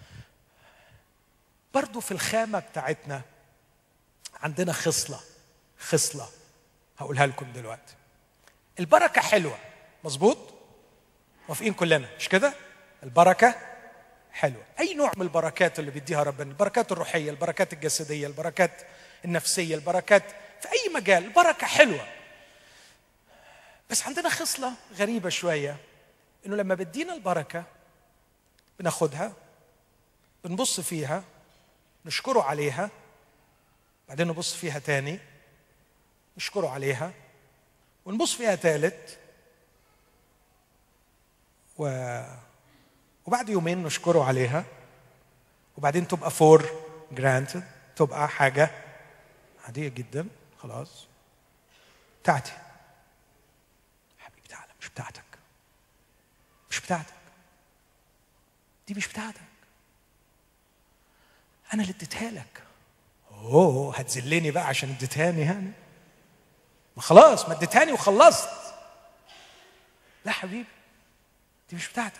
برضو في الخامة بتاعتنا عندنا خصلة خصلة هقولها لكم دلوقتي البركه حلوه مظبوط موافقين كلنا مش كده البركه حلوه اي نوع من البركات اللي بيديها ربنا البركات الروحيه البركات الجسديه البركات النفسيه البركات في اي مجال البركه حلوه بس عندنا خصله غريبه شويه انه لما بدينا البركه بناخدها بنبص فيها نشكره عليها بعدين نبص فيها تاني نشكره عليها ونبص فيها ثالث و... وبعد يومين نشكره عليها وبعدين تبقى فور جرانتد تبقى حاجة عادية جدا خلاص بتاعتي حبيبي تعالى مش بتاعتك مش بتاعتك دي مش بتاعتك أنا اللي اديتها لك أوه هتذلني بقى عشان اديتهاني يعني ما خلاص ما اديتهاني وخلصت لا حبيبي دي مش بتاعتك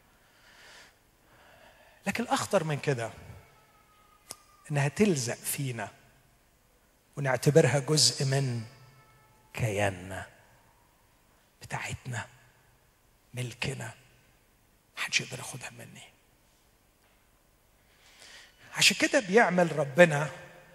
لكن الاخطر من كده انها تلزق فينا ونعتبرها جزء من كياننا بتاعتنا ملكنا محدش يقدر ياخدها مني عشان كده بيعمل ربنا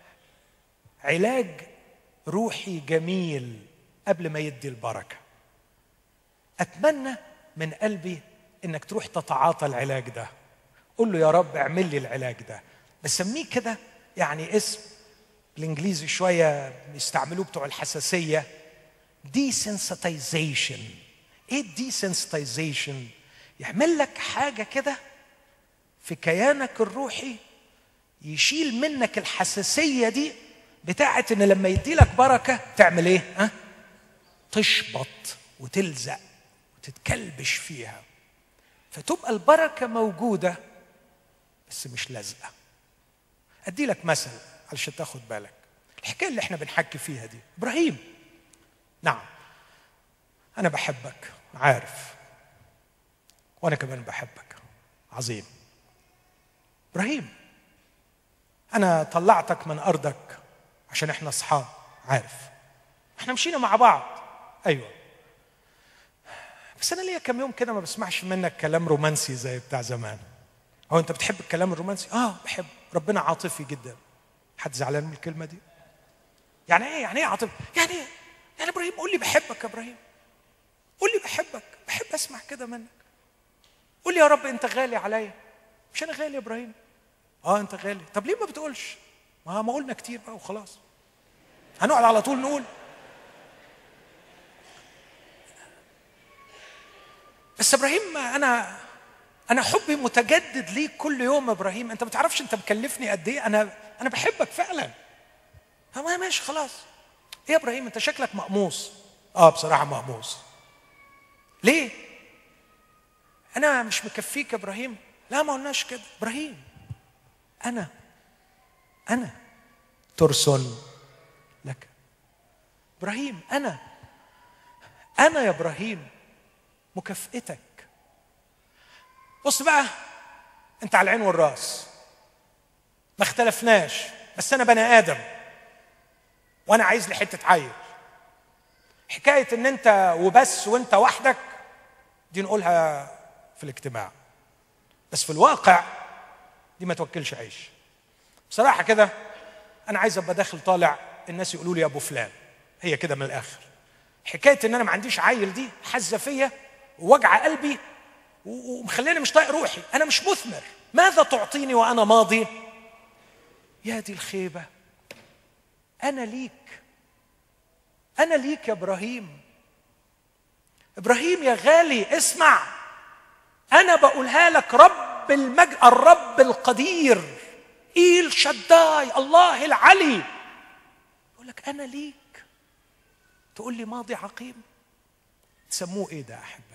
علاج روحي جميل قبل ما يدي البركه اتمنى من قلبي انك تروح تتعاطى العلاج ده قول له يا رب اعمل لي العلاج ده بسميه كده يعني اسم بالانجليزي شويه بيستعملوه بتوع الحساسيه desensitization ايه desensitization يعمل لك حاجه كده في كيانك الروحي يشيل منك الحساسيه دي بتاعه ان لما يدي لك بركه تعمل ايه ها تشبط وتلزق وتتكلبش فيها فتبقى البركه موجوده بس مش لازقه ادي لك مثل علشان تاخد بالك الحكايه اللي احنا بنحكي فيها دي ابراهيم نعم انا بحبك عارف وانا كمان بحبك عظيم ابراهيم انا طلعتك من ارضك عشان احنا اصحاب عارف احنا مشينا مع بعض ايوه بس انا ليا كم يوم كده ما بسمعش منك كلام رومانسي زي بتاع زمان هو انت بتحب الكلام الرومانسي اه بحب ربنا عاطفي جدا حد زعلان من الكلمه دي يعني ايه يعني ايه عاطفي يعني ايه يعني ابراهيم قول لي بحبك يا ابراهيم قول لي بحبك بحب اسمع كده منك قول لي يا رب انت غالي عليا مش انا غالي يا ابراهيم اه انت غالي طب ليه ما بتقولش ما ما قلنا كتير بقى وخلاص هنقعد على طول نقول بس ابراهيم انا انا حبي متجدد ليك كل يوم يا ابراهيم انت ما تعرفش انت مكلفني قد ايه انا انا بحبك فعلا فما ماشي خلاص ايه يا ابراهيم انت شكلك مقموص اه بصراحه مقموص ليه انا مش مكفيك يا ابراهيم لا ما قلناش كده ابراهيم انا انا ترسل لك ابراهيم انا انا يا ابراهيم مكافئتك بص بقى انت على العين والراس ما اختلفناش بس انا بني ادم وانا عايز لي حته عيل حكايه ان انت وبس وانت وحدك دي نقولها في الاجتماع بس في الواقع دي ما توكلش عيش بصراحه كده انا عايز ابقى داخل طالع الناس يقولوا لي يا ابو فلان هي كده من الاخر حكايه ان انا ما عنديش عيل دي حزه فيا ووجع قلبي ومخليني مش طايق روحي انا مش مثمر ماذا تعطيني وانا ماضي يا دي الخيبه انا ليك انا ليك يا ابراهيم ابراهيم يا غالي اسمع انا بقولها لك رب المجد الرب القدير ايل شداي الله العلي يقول لك انا ليك تقول لي ماضي عقيم تسموه ايه ده احبائي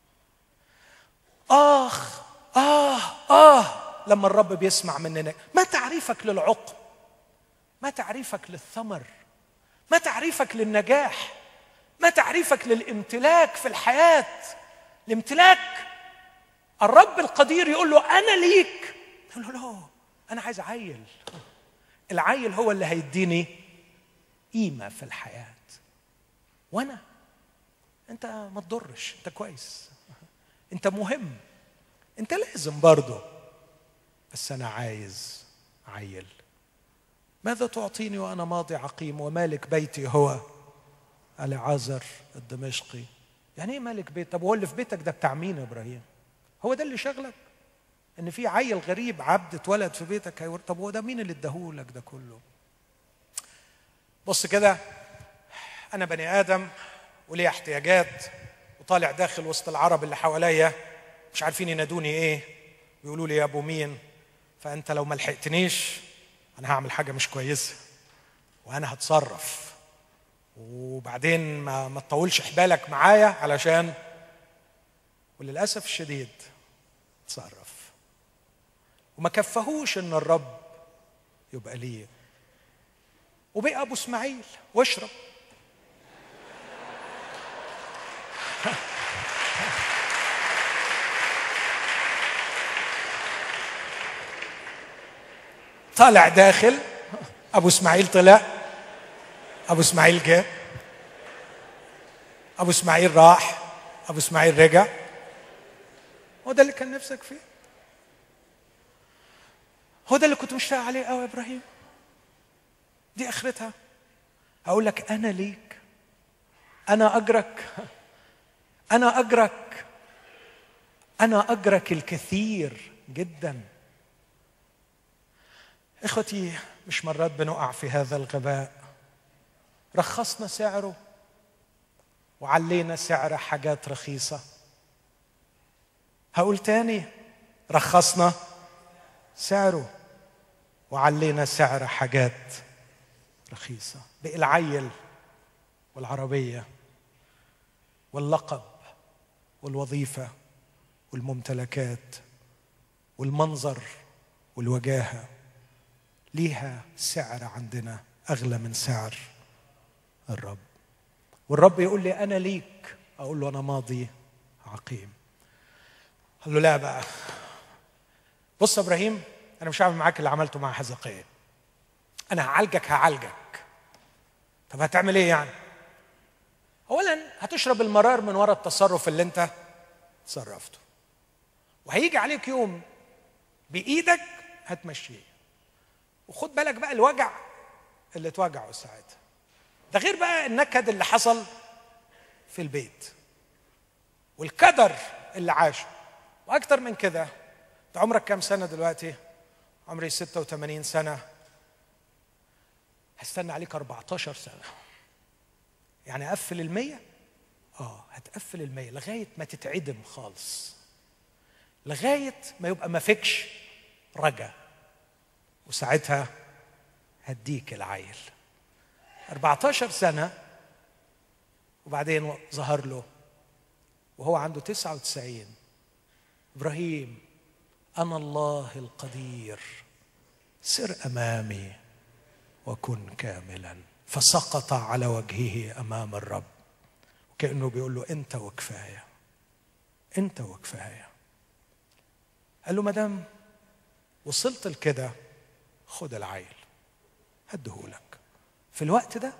اخ اه اه لما الرب بيسمع مننا ما تعريفك للعقم ما تعريفك للثمر ما تعريفك للنجاح ما تعريفك للامتلاك في الحياه الامتلاك الرب القدير يقول له انا ليك يقول له لا انا عايز عيل العيل هو اللي هيديني قيمه في الحياه وانا انت ما تضرش انت كويس انت مهم انت لازم برضه بس انا عايز عيل ماذا تعطيني وانا ماضي عقيم ومالك بيتي هو العازر الدمشقي يعني ايه مالك بيت طب هو اللي في بيتك ده بتاع مين يا ابراهيم هو ده اللي شغلك ان في عيل غريب عبد اتولد في بيتك هيور... طب هو ده مين اللي اداهولك ده كله بص كده انا بني ادم ولي احتياجات وطالع داخل وسط العرب اللي حواليا مش عارفين ينادوني ايه ويقولوا لي يا ابو مين فانت لو ما لحقتنيش انا هعمل حاجه مش كويسه وانا هتصرف وبعدين ما ما تطولش حبالك معايا علشان وللاسف الشديد تصرف وما كفهوش ان الرب يبقى ليه وبقى ابو اسماعيل واشرب طالع داخل ابو اسماعيل طلع ابو اسماعيل جه ابو اسماعيل راح ابو اسماعيل رجع هو ده اللي كان نفسك فيه هو ده اللي كنت مشتاق عليه قوي يا ابراهيم دي اخرتها اقول لك انا ليك انا اجرك انا اجرك انا اجرك الكثير جدا اخوتي مش مرات بنقع في هذا الغباء رخصنا سعره وعلينا سعر حاجات رخيصة هقول تاني رخصنا سعره وعلينا سعر حاجات رخيصة بقي العيل والعربية واللقب والوظيفة والممتلكات والمنظر والوجاهه ليها سعر عندنا اغلى من سعر الرب والرب يقول لي انا ليك اقول له انا ماضي عقيم قال له لا بقى بص يا ابراهيم انا مش هعمل معاك اللي عملته مع حزقية انا هعالجك هعالجك طب هتعمل ايه يعني اولا هتشرب المرار من وراء التصرف اللي انت تصرفته وهيجي عليك يوم بايدك هتمشيه وخد بالك بقى الوجع اللي توجعه ساعتها ده غير بقى النكد اللي حصل في البيت والكدر اللي عاشه واكتر من كده انت عمرك كام سنه دلوقتي عمري 86 سنه هستنى عليك 14 سنه يعني اقفل المية اه هتقفل المية لغايه ما تتعدم خالص لغايه ما يبقى ما فيكش رجا وساعتها هديك العيل 14 سنة وبعدين ظهر له وهو عنده 99 إبراهيم أنا الله القدير سر أمامي وكن كاملا فسقط على وجهه أمام الرب وكأنه بيقول له أنت وكفاية أنت وكفاية قال له مدام وصلت لكده خد العيل هديهولك في الوقت ده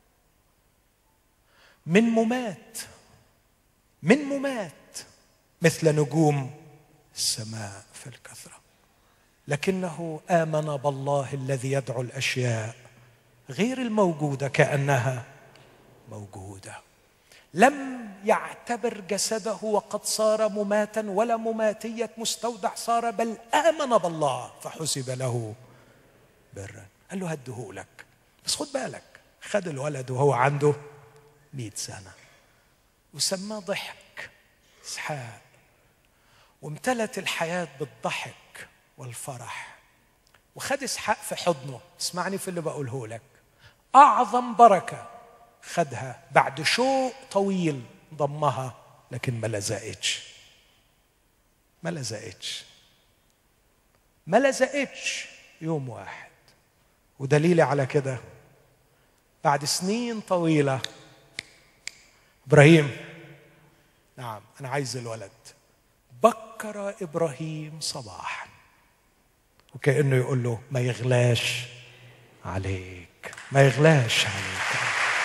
من ممات من ممات مثل نجوم السماء في الكثره لكنه امن بالله الذي يدعو الاشياء غير الموجوده كانها موجوده لم يعتبر جسده وقد صار مماتا ولا مماتيه مستودع صار بل امن بالله فحسب له برا قال له هدهولك بس خد بالك خد الولد وهو عنده مئة سنة وسماه ضحك إسحاق وامتلت الحياة بالضحك والفرح وخد إسحاق في حضنه اسمعني في اللي بقوله لك أعظم بركة خدها بعد شوق طويل ضمها لكن ما لزقتش ما لزقتش ما لزقتش يوم واحد ودليلي على كده بعد سنين طويلة إبراهيم نعم أنا عايز الولد بكر إبراهيم صباحا وكأنه يقول له ما يغلاش عليك ما يغلاش عليك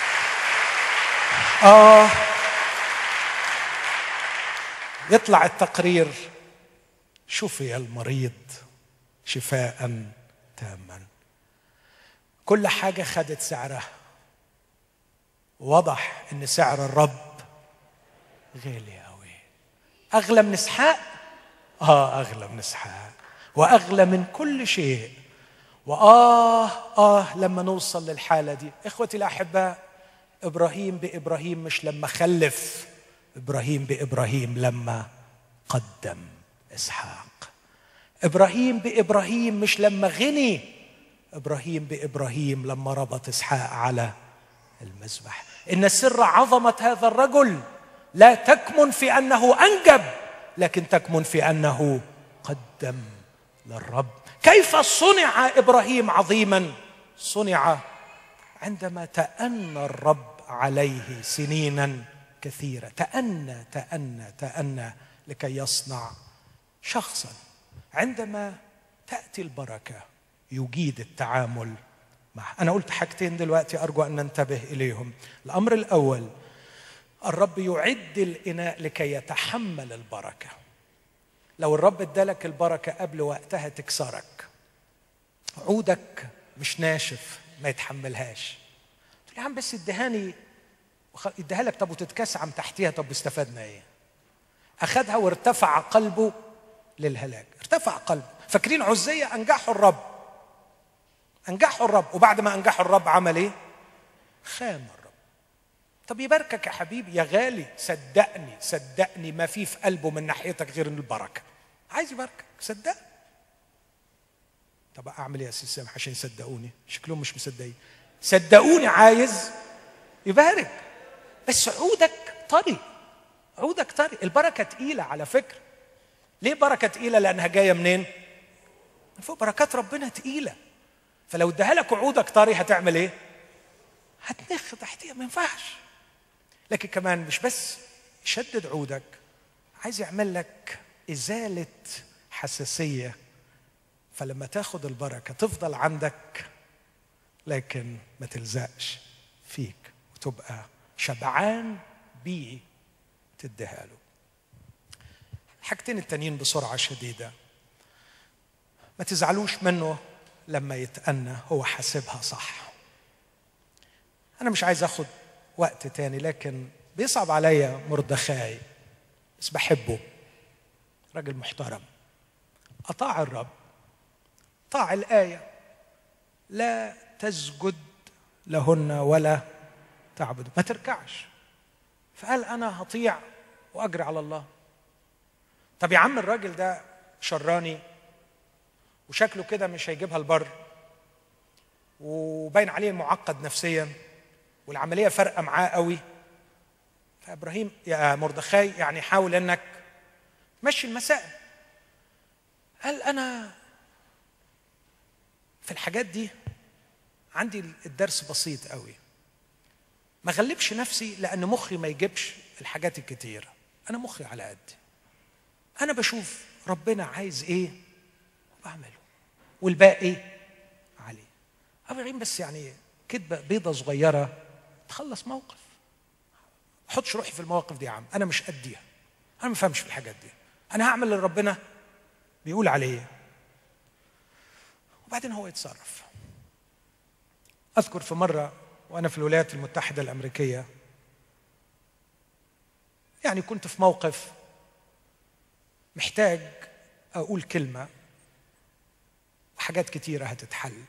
آه يطلع التقرير شفي المريض شفاء تاما كل حاجة خدت سعرها وضح ان سعر الرب غالي قوي اغلى من اسحاق اه اغلى من اسحاق واغلى من كل شيء واه اه لما نوصل للحاله دي اخوتي الاحباء ابراهيم بابراهيم مش لما خلف ابراهيم بابراهيم لما قدم اسحاق ابراهيم بابراهيم مش لما غني ابراهيم بابراهيم لما ربط اسحاق على المذبح ان سر عظمه هذا الرجل لا تكمن في انه انجب لكن تكمن في انه قدم للرب كيف صنع ابراهيم عظيما صنع عندما تأنى الرب عليه سنينا كثيرة تأنى تأنى تأنى لكي يصنع شخصا عندما تأتي البركة يجيد التعامل معه أنا قلت حاجتين دلوقتي أرجو أن ننتبه إليهم الأمر الأول الرب يعد الإناء لكي يتحمل البركة لو الرب ادالك البركة قبل وقتها تكسرك عودك مش ناشف ما يتحملهاش تقول يا عم بس ادهاني اديها لك طب وتتكسعم تحتيها طب استفدنا ايه اخذها وارتفع قلبه للهلاك ارتفع قلبه فاكرين عزية انجحوا الرب انجحوا الرب وبعد ما انجحوا الرب عمل ايه خان الرب طب يباركك يا حبيبي يا غالي صدقني صدقني ما في في قلبه من ناحيتك غير البركه عايز يباركك صدقني طب اعمل ايه يا سيدي سامح عشان يصدقوني شكلهم مش مصدقين صدقوني عايز يبارك بس عودك طري عودك طري البركه تقيله على فكره ليه بركه تقيله لانها جايه منين من فوق بركات ربنا تقيله فلو اداها لك وعودك طري هتعمل ايه هتنخ تحتيها ما ينفعش لكن كمان مش بس يشدد عودك عايز يعمل لك ازاله حساسيه فلما تاخد البركه تفضل عندك لكن ما تلزقش فيك وتبقى شبعان بيه تديها له الحاجتين التانيين بسرعه شديده ما تزعلوش منه لما يتأنى هو حاسبها صح أنا مش عايز أخد وقت تاني لكن بيصعب عليا مردخاي بس بحبه راجل محترم أطاع الرب طاع الآية لا تسجد لهن ولا تعبد ما تركعش فقال أنا هطيع وأجري على الله طب يا عم الراجل ده شراني وشكله كده مش هيجيبها البر وباين عليه معقد نفسيا والعمليه فارقه معاه قوي فابراهيم يا مردخاي يعني حاول انك مشي المسائل قال انا في الحاجات دي عندي الدرس بسيط قوي ما غلبش نفسي لان مخي ما يجيبش الحاجات الكتيره انا مخي على قدي انا بشوف ربنا عايز ايه بعمله والباقي عليه ابراهيم بس يعني كدبه بيضه صغيره تخلص موقف ما احطش روحي في المواقف دي يا عم انا مش قديها انا ما بفهمش في الحاجات دي انا هعمل اللي ربنا بيقول عليه وبعدين هو يتصرف اذكر في مره وانا في الولايات المتحده الامريكيه يعني كنت في موقف محتاج اقول كلمه وحاجات كتيره هتتحل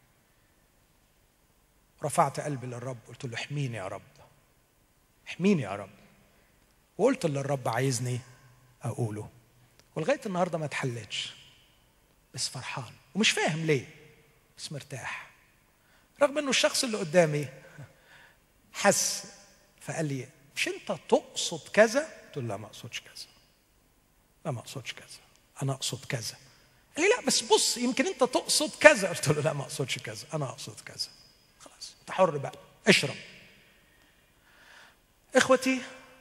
رفعت قلبي للرب قلت له احميني يا رب احميني يا رب وقلت اللي الرب عايزني اقوله ولغايه النهارده ما اتحلتش بس فرحان ومش فاهم ليه بس مرتاح رغم انه الشخص اللي قدامي حس فقال لي مش انت تقصد كذا قلت له لا ما اقصدش كذا لا ما اقصدش كذا انا اقصد كذا قال لي لا بس بص يمكن انت تقصد كذا قلت له لا ما اقصدش كذا انا اقصد كذا خلاص انت حر بقى اشرب اخوتي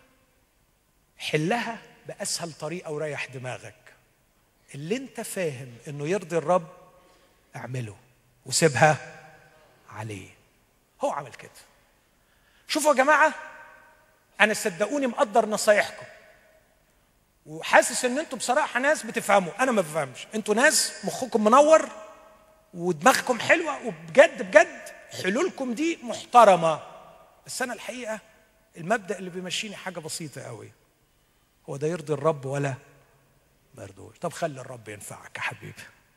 حلها باسهل طريقه وريح دماغك اللي انت فاهم انه يرضي الرب اعمله وسيبها عليه هو عمل كده شوفوا يا جماعه انا صدقوني مقدر نصايحكم وحاسس ان انتوا بصراحه ناس بتفهموا انا ما بفهمش انتوا ناس مخكم منور ودماغكم حلوه وبجد بجد حلولكم دي محترمه بس انا الحقيقه المبدا اللي بيمشيني حاجه بسيطه قوي هو ده يرضي الرب ولا ما يرضوش طب خلي الرب ينفعك يا حبيبي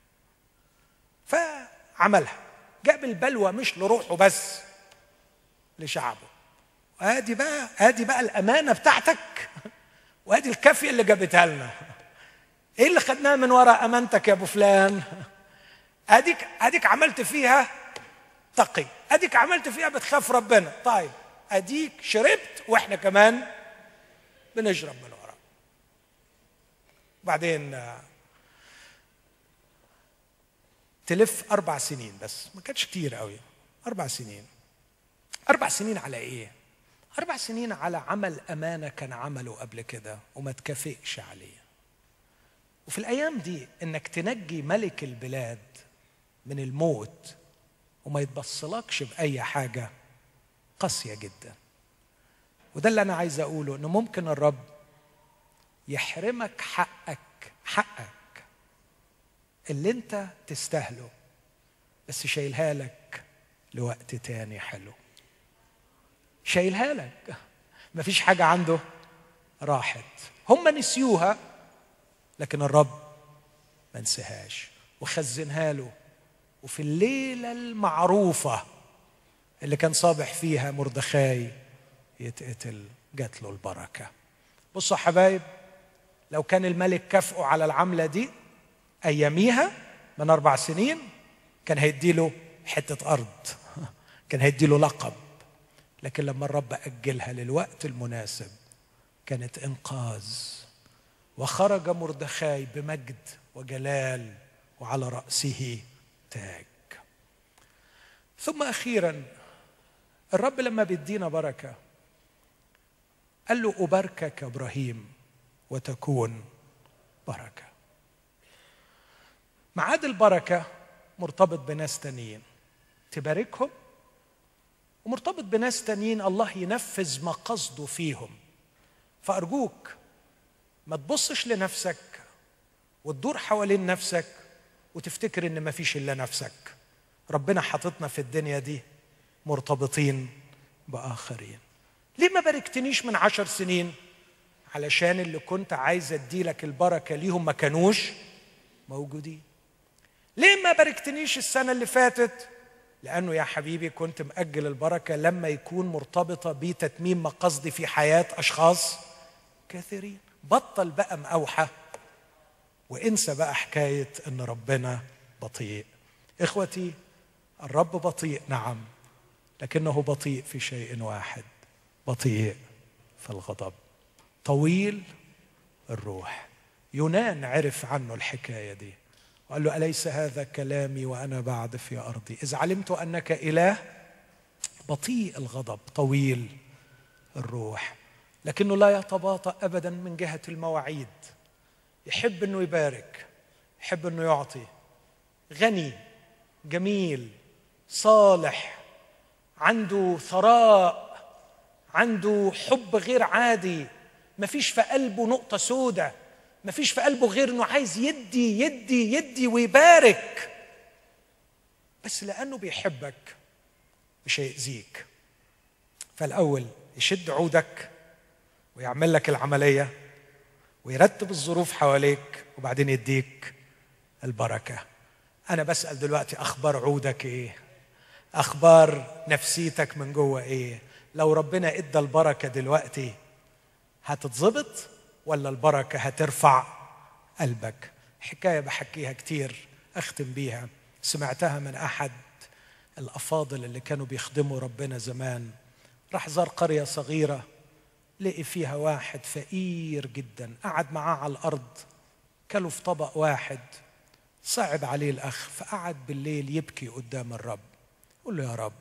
فعملها جاب البلوى مش لروحه بس لشعبه ادي بقى ادي بقى الامانه بتاعتك وادي الكافيه اللي جابتها لنا ايه اللي خدناه من وراء امانتك يا ابو فلان اديك اديك عملت فيها تقي اديك عملت فيها بتخاف ربنا طيب اديك شربت واحنا كمان بنشرب من ورا بعدين تلف اربع سنين بس ما كانتش كتير قوي اربع سنين اربع سنين على ايه أربع سنين على عمل أمانة كان عمله قبل كده وما تكافئش عليه وفي الأيام دي إنك تنجي ملك البلاد من الموت وما يتبصلكش بأي حاجة قاسية جدا وده اللي أنا عايز أقوله إنه ممكن الرب يحرمك حقك حقك اللي أنت تستاهله بس شايلها لك لوقت تاني حلو شايلها لك مفيش حاجة عنده راحت هم نسيوها لكن الرب ما نسيهاش وخزنها له وفي الليلة المعروفة اللي كان صابح فيها مردخاي يتقتل جات له البركة بصوا يا حبايب لو كان الملك كافئه على العملة دي أياميها من أربع سنين كان هيديله حتة أرض كان هيديله لقب لكن لما الرب أجلها للوقت المناسب كانت إنقاذ وخرج مردخاي بمجد وجلال وعلى راسه تاج ثم اخيرا الرب لما بيدينا بركه قال له اباركك ابراهيم وتكون بركه معاد البركه مرتبط بناس تانيين تباركهم ومرتبط بناس تانيين الله ينفذ ما قصده فيهم فارجوك ما تبصش لنفسك وتدور حوالين نفسك وتفتكر ان ما فيش الا نفسك ربنا حاططنا في الدنيا دي مرتبطين باخرين ليه ما باركتنيش من عشر سنين علشان اللي كنت عايز اديلك البركه ليهم ما كانوش موجودين ليه ما باركتنيش السنه اللي فاتت لانه يا حبيبي كنت ماجل البركه لما يكون مرتبطه بتتميم مقاصدي في حياه اشخاص كثيرين بطل بقى مأوحة وانسى بقى حكاية ان ربنا بطيء اخوتي الرب بطيء نعم لكنه بطيء في شيء واحد بطيء في الغضب طويل الروح يونان عرف عنه الحكايه دي وقال له اليس هذا كلامي وانا بعد في ارضي اذ علمت انك اله بطيء الغضب طويل الروح لكنه لا يتباطأ ابدا من جهه المواعيد يحب انه يبارك يحب انه يعطي غني جميل صالح عنده ثراء عنده حب غير عادي ما فيش في قلبه نقطة سودة ما فيش في قلبه غير انه عايز يدي يدي يدي ويبارك بس لأنه بيحبك مش هيأذيك فالأول يشد عودك ويعمل لك العمليه ويرتب الظروف حواليك وبعدين يديك البركه انا بسال دلوقتي اخبار عودك ايه اخبار نفسيتك من جوه ايه لو ربنا ادى البركه دلوقتي هتتظبط ولا البركه هترفع قلبك حكايه بحكيها كتير اختم بيها سمعتها من احد الافاضل اللي كانوا بيخدموا ربنا زمان راح زار قريه صغيره لقي فيها واحد فقير جدا قعد معاه على الارض كلوا في طبق واحد صعب عليه الاخ فقعد بالليل يبكي قدام الرب يقول له يا رب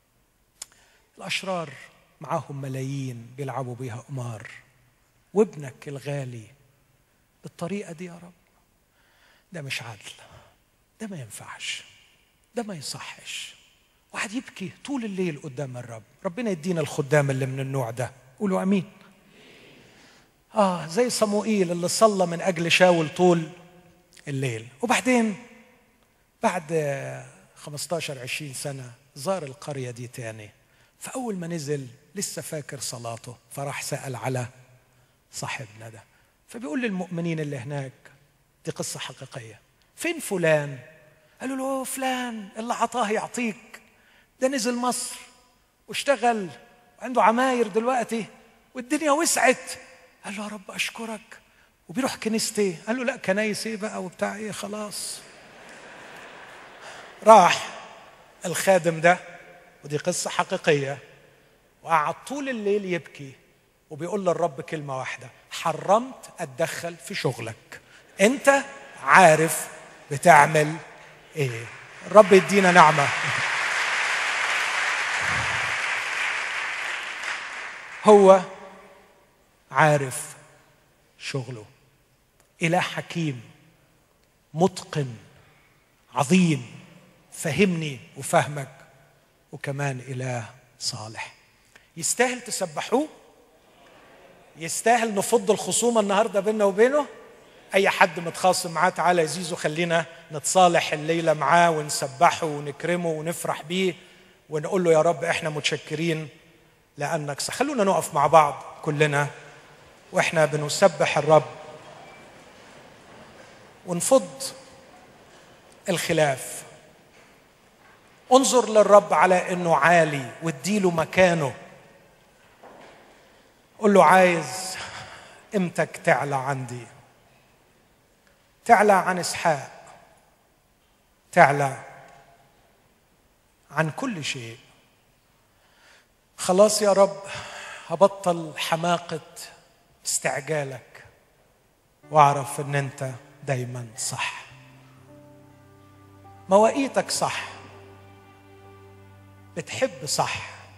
الاشرار معاهم ملايين بيلعبوا بيها قمار وابنك الغالي بالطريقه دي يا رب ده مش عدل ده ما ينفعش ده ما يصحش واحد يبكي طول الليل قدام الرب ربنا يدينا الخدام اللي من النوع ده قولوا امين اه زي صموئيل اللي صلى من اجل شاول طول الليل وبعدين بعد 15 20 سنه زار القريه دي تاني فاول ما نزل لسه فاكر صلاته فراح سال على صاحبنا ده فبيقول للمؤمنين اللي هناك دي قصه حقيقيه فين فلان قالوا له فلان اللي عطاه يعطيك ده نزل مصر واشتغل عنده عماير دلوقتي والدنيا وسعت قال له يا رب اشكرك وبيروح كنيستي قال له لا كنايس ايه بقى وبتاع ايه خلاص راح الخادم ده ودي قصه حقيقيه وقعد طول الليل يبكي وبيقول للرب كلمه واحده حرمت اتدخل في شغلك انت عارف بتعمل ايه الرب يدينا نعمه هو عارف شغله اله حكيم متقن عظيم فهمني وفهمك وكمان اله صالح يستاهل تسبحوه يستاهل نفض الخصومه النهارده بيننا وبينه اي حد متخاصم معاه تعالى يا زيزو خلينا نتصالح الليله معاه ونسبحه ونكرمه ونفرح بيه ونقول له يا رب احنا متشكرين لأنك خلونا نقف مع بعض كلنا وإحنا بنسبح الرب ونفض الخلاف انظر للرب على انه عالي واديله مكانه قل له عايز قيمتك تعلى عندي تعلى عن اسحاق تعلى عن كل شيء خلاص يا رب هبطل حماقة استعجالك واعرف ان انت دايما صح مواقيتك صح بتحب صح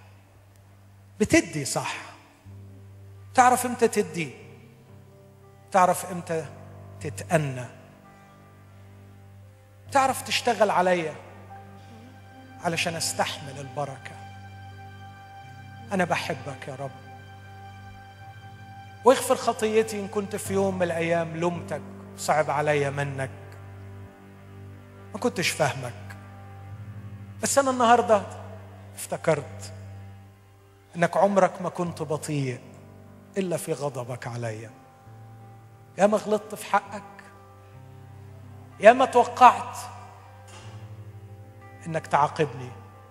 بتدي صح تعرف امتى تدي تعرف امتى تتأنى تعرف تشتغل عليا علشان استحمل البركه انا بحبك يا رب واغفر خطيتي ان كنت في يوم من الايام لمتك صعب عليا منك ما كنتش فاهمك بس انا النهارده افتكرت انك عمرك ما كنت بطيء الا في غضبك عليا يا ما غلطت في حقك يا ما توقعت انك تعاقبني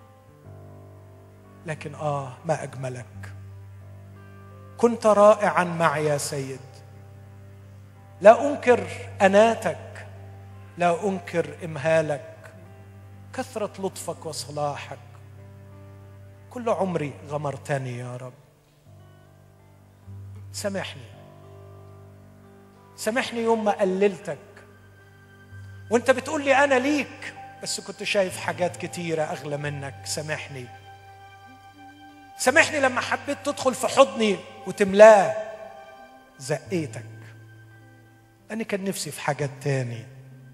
لكن اه ما اجملك كنت رائعا معي يا سيد لا انكر اناتك لا انكر امهالك كثره لطفك وصلاحك كل عمري غمرتني يا رب سامحني سامحني يوم ما قللتك وانت بتقول لي انا ليك بس كنت شايف حاجات كتيره اغلى منك سامحني سامحني لما حبيت تدخل في حضني وتملاه زقيتك لاني كان نفسي في حاجات تاني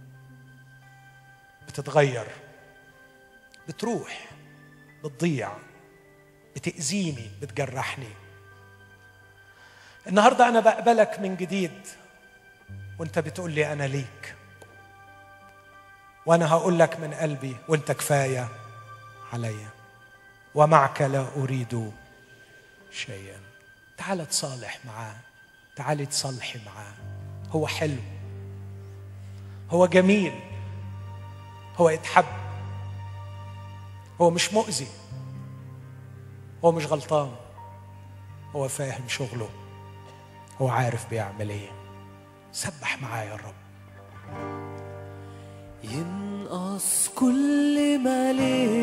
بتتغير بتروح بتضيع بتأذيني بتجرحني النهارده انا بقبلك من جديد وانت بتقول لي انا ليك وانا هقول لك من قلبي وانت كفايه عليا ومعك لا اريد شيئا تعال تصالح معاه تعالي تصالحي معاه هو حلو هو جميل هو يتحب هو مش مؤذي هو مش غلطان هو فاهم شغله هو عارف بيعمل ايه سبح معايا الرب ينقص كل ما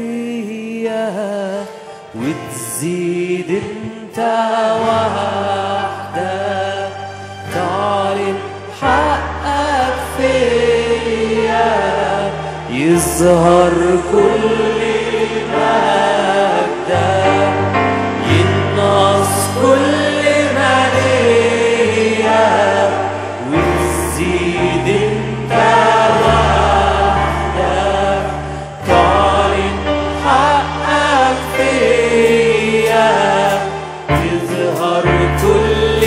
ليا وتزيد انت وحدك تعلن حقك فيا يظهر كل مجدك ينقص كل ما ليا وتزيد انت وحدك تعلن حقك فيا يظهر كل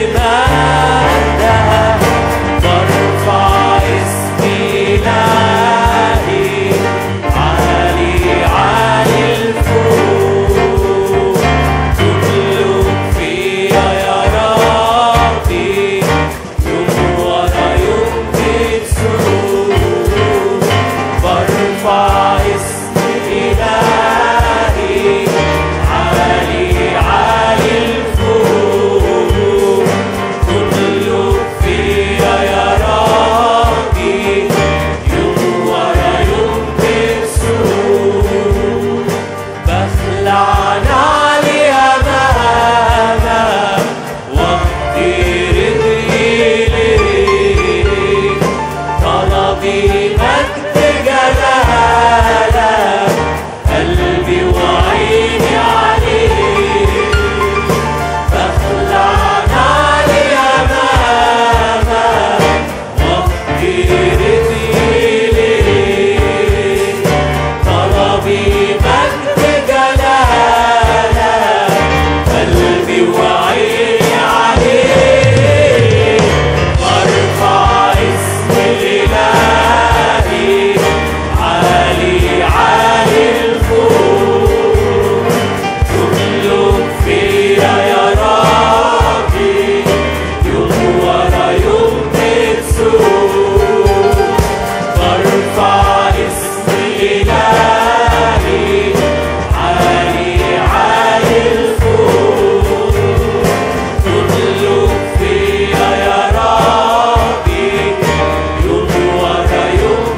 مجدك برفع اسمي إلهي عالي عالي الفوق تملك فيا يا ربي يوم ورا يوم بتسوق برفع اسمي إلهي عالي عالي الفوق تملك فيا يا ربي يوم ورا يوم بتسوق بخلع نعلي أمامك واهدي رجلي ليك طلبي مجد جلالك قلبي وعيني عليك بخلع نعلي أمامك واهدي رجلي ليك طلبي مجد جلالك قلبي وعيني عليك برفع اسم الإلهي عالي عالي الفوق تملك فيا يا ربي يوم ورا يوم بتسوق برفع اسم الإلهي عالي عالي الفوق تملك فيا يا ربي يوم ورا يوم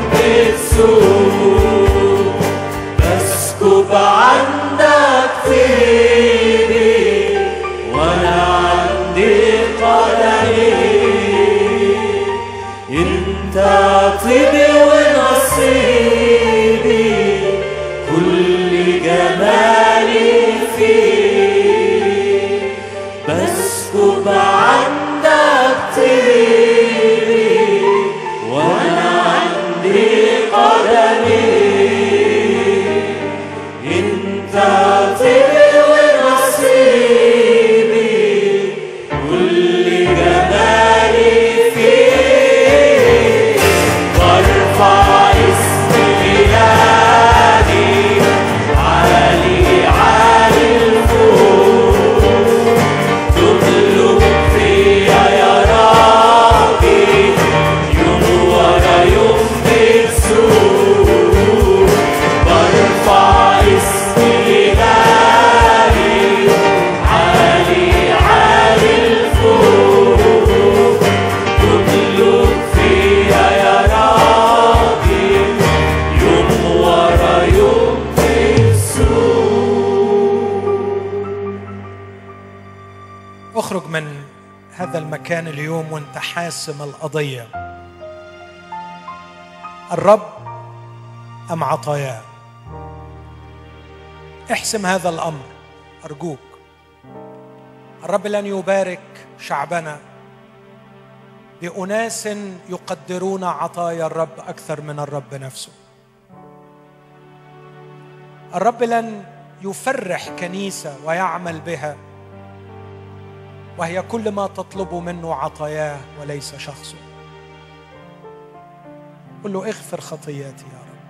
بتسوق بسكب عندك فيني وانا عندي قلبي انت طيبي ونصيبي جمالي فيك بسكب عندك طيبي وانا عندي قدمي انت طيبي ونصيبي كل جمالي فيك وارفع اسم إلهي عالي عالي الفوق تطلب فيا يا ربي يوم ورا يوم بتسوق برفع اسم إلهي عالي عالي الفوق تطلب فيا يا ربي يوم ورا يوم بتسوق اخرج من هذا المكان اليوم وانت حاسم القضيه الرب ام عطاياه احسم هذا الامر ارجوك الرب لن يبارك شعبنا باناس يقدرون عطايا الرب اكثر من الرب نفسه الرب لن يفرح كنيسه ويعمل بها وهي كل ما تطلب منه عطاياه وليس شخصه قل له اغفر خطياتي يا رب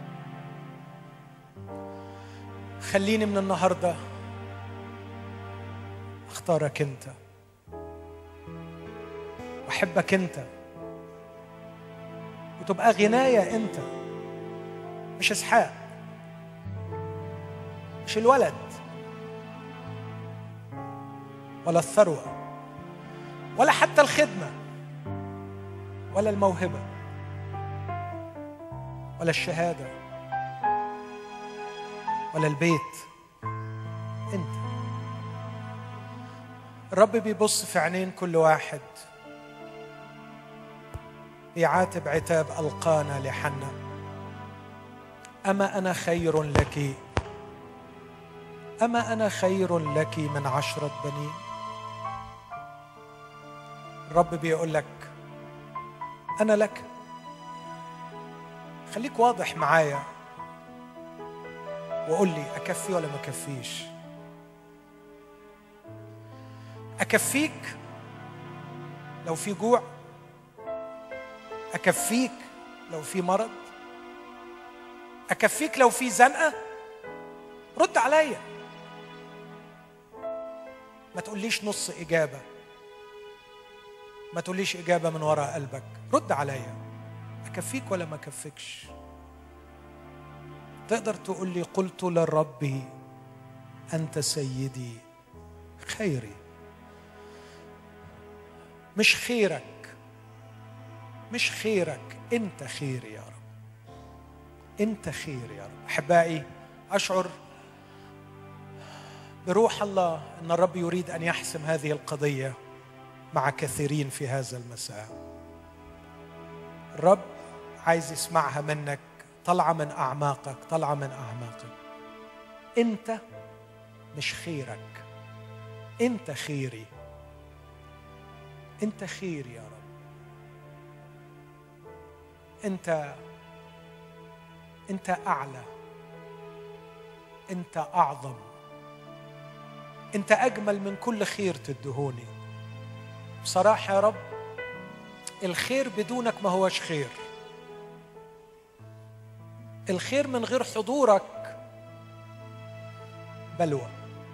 خليني من النهارده اختارك انت واحبك انت وتبقى غناية انت مش اسحاق مش الولد ولا الثروه ولا حتى الخدمه ولا الموهبه ولا الشهاده ولا البيت انت الرب بيبص في عينين كل واحد بيعاتب عتاب القانا لحنا اما انا خير لك اما انا خير لك من عشره بنين الرب بيقول لك انا لك خليك واضح معايا وقول لي اكفي ولا ما اكفيش اكفيك لو في جوع اكفيك لو في مرض اكفيك لو في زنقه رد عليا ما تقوليش نص اجابه ما تقوليش اجابه من وراء قلبك رد عليا اكفيك ولا ما اكفيكش تقدر تقول لي قلت للرب انت سيدي خيري مش خيرك مش خيرك انت خير يا رب انت خير يا رب احبائي اشعر بروح الله ان الرب يريد ان يحسم هذه القضيه مع كثيرين في هذا المساء الرب عايز يسمعها منك طالعه من اعماقك طالعه من اعماقك انت مش خيرك انت خيري انت خير يا رب انت انت اعلى انت اعظم انت اجمل من كل خير تدهوني بصراحه يا رب الخير بدونك ما هوش خير الخير من غير حضورك بلوى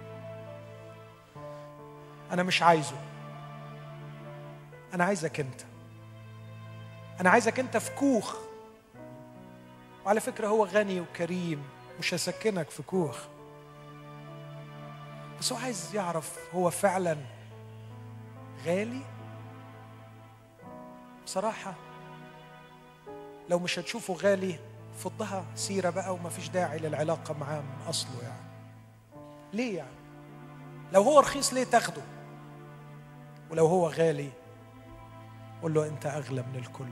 انا مش عايزه انا عايزك انت انا عايزك انت في كوخ وعلى فكره هو غني وكريم مش هسكنك في كوخ بس هو عايز يعرف هو فعلا غالي بصراحة لو مش هتشوفه غالي فضها سيرة بقى وما فيش داعي للعلاقة معاه من أصله يعني ليه يعني لو هو رخيص ليه تاخده ولو هو غالي قول له أنت أغلى من الكل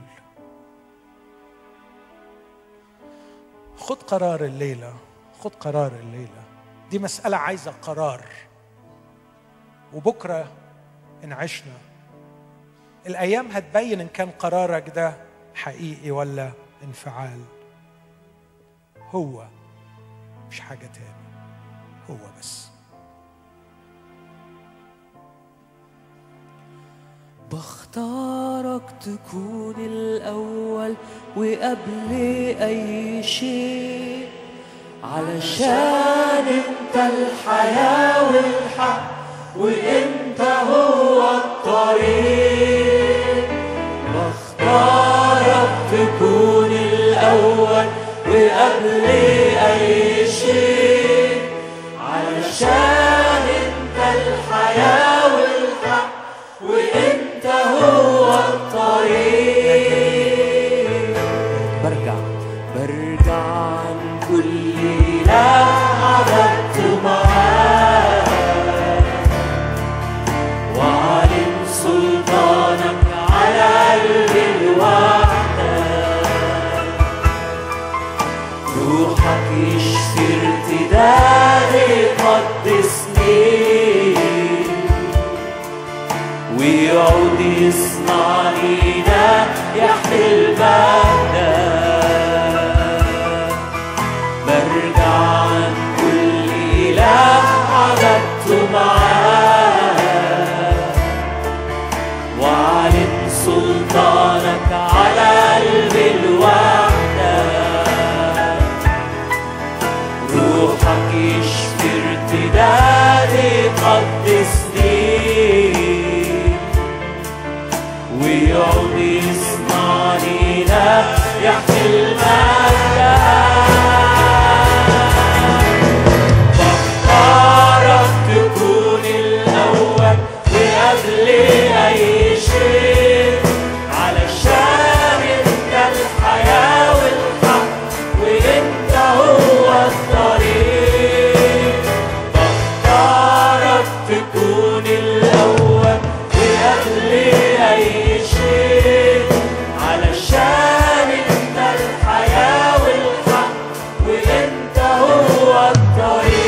خد قرار الليلة خد قرار الليلة دي مسألة عايزة قرار وبكرة إن عشنا الأيام هتبين إن كان قرارك ده حقيقي ولا انفعال هو مش حاجة تاني هو بس بختارك تكون الأول وقبل أي شيء علشان انت الحياة والحق وانت هو الطريق بختارك تكون الأول وقبل أي شيء علشان انت الحياة والحق وانت هو الطريق برجع برجع عن كل إله عبدت معاه وأعلن سلطانك على قلبي لوحدك روحك يشفي ارتدادي قدسني ويعود يصنعني ده يحمل مجدك برجع عن كل إله عبدت معاه وأعلن سلطانك على قلبي لوحدك روحك يشفي ارتدادي قدسني ويعود يصنعني لا يحمل مجدك بختارك تكون الأول وقبل أي شيء علشان انت الحياة والحق وانت هو الطريق بختارك تكون الأول وقبل أي شيء علشان انت الحياة والحق وانت هو الطريق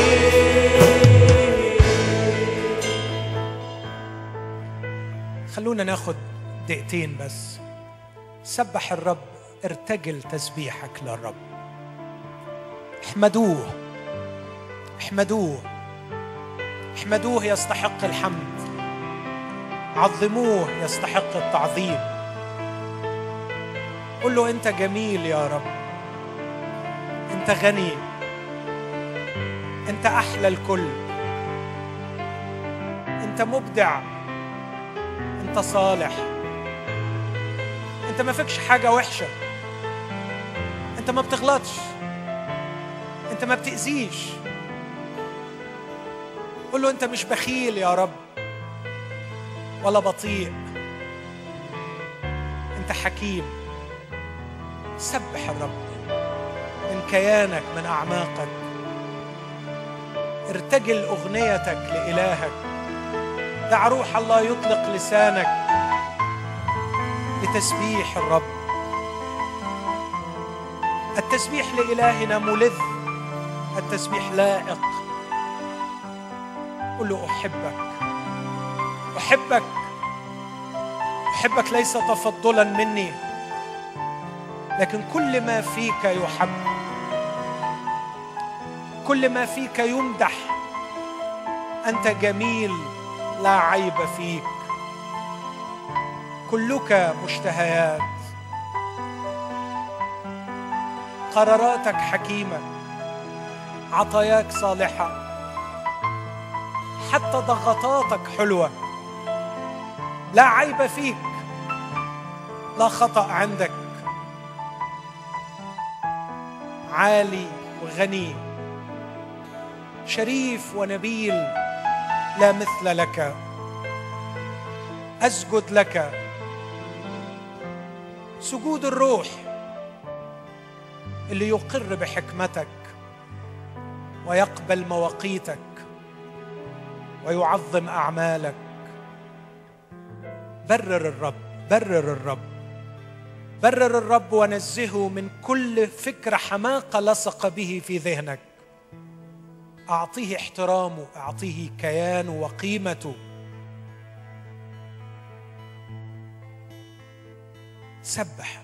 خلونا ناخد دقيقتين بس سبح الرب ارتجل تسبيحك للرب احمدوه احمدوه احمدوه يستحق الحمد عظموه يستحق التعظيم قل له انت جميل يا رب انت غني انت احلى الكل انت مبدع انت صالح انت ما فيكش حاجه وحشه انت ما بتغلطش انت ما بتاذيش قل له انت مش بخيل يا رب ولا بطيء انت حكيم سبح الرب من كيانك من اعماقك ارتجل اغنيتك لالهك دع روح الله يطلق لسانك لتسبيح الرب التسبيح لإلهنا ملذ التسبيح لائق قل له أحبك أحبك أحبك ليس تفضلا مني لكن كل ما فيك يحب كل ما فيك يمدح أنت جميل لا عيب فيك كلك مشتهيات قراراتك حكيمه عطاياك صالحه حتى ضغطاتك حلوه لا عيب فيك لا خطا عندك عالي وغني شريف ونبيل لا مثل لك اسجد لك سجود الروح اللي يقر بحكمتك ويقبل مواقيتك ويعظم اعمالك برر الرب برر الرب برر الرب ونزهه من كل فكره حماقه لصق به في ذهنك اعطيه احترامه اعطيه كيانه وقيمته سبح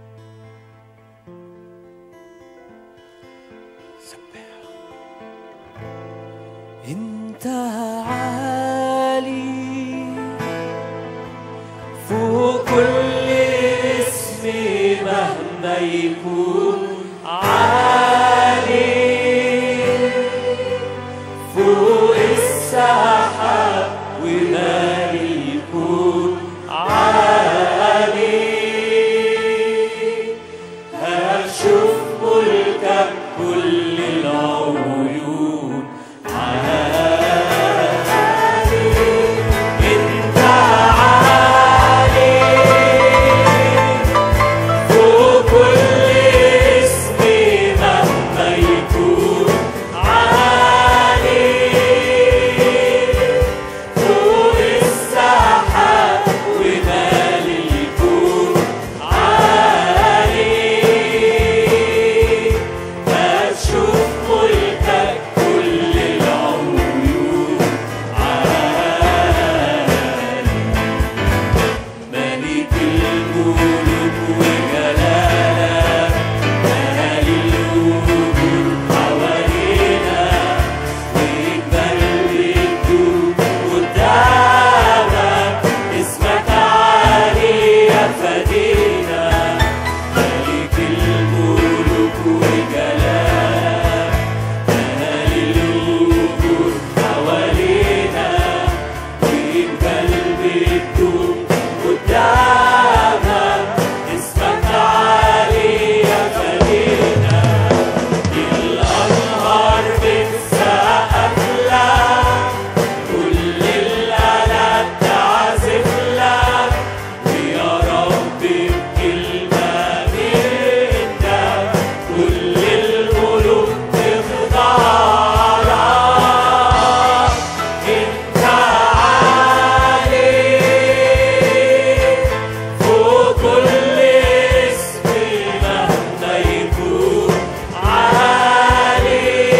سبح انت عالي فوق كل اسم مهما يكون عالي فوق السحاب وما يكون عالي هشوف ملكك كل العيون عالي انت عالي فوق كل اسم مهما يكون عالي فوق السحاب ومال الكون عالي هتشوف ملكك كل العيون عالي ملك الملوك وجلالك مال الوجود حوالينا ويقبل الدود قدامك اسمك عالي يا فدينا ملك الملوك وجلالك مال الوجود حوالينا ويقبل الدود قدامك اسمك عالي يا فدينا الأنهار بتسقف لك كل الآلات تعزف لك ويا رب بكلمة منك كل الملوك تخضع لك انت عالي فوق كل اسم مهما يكون عالي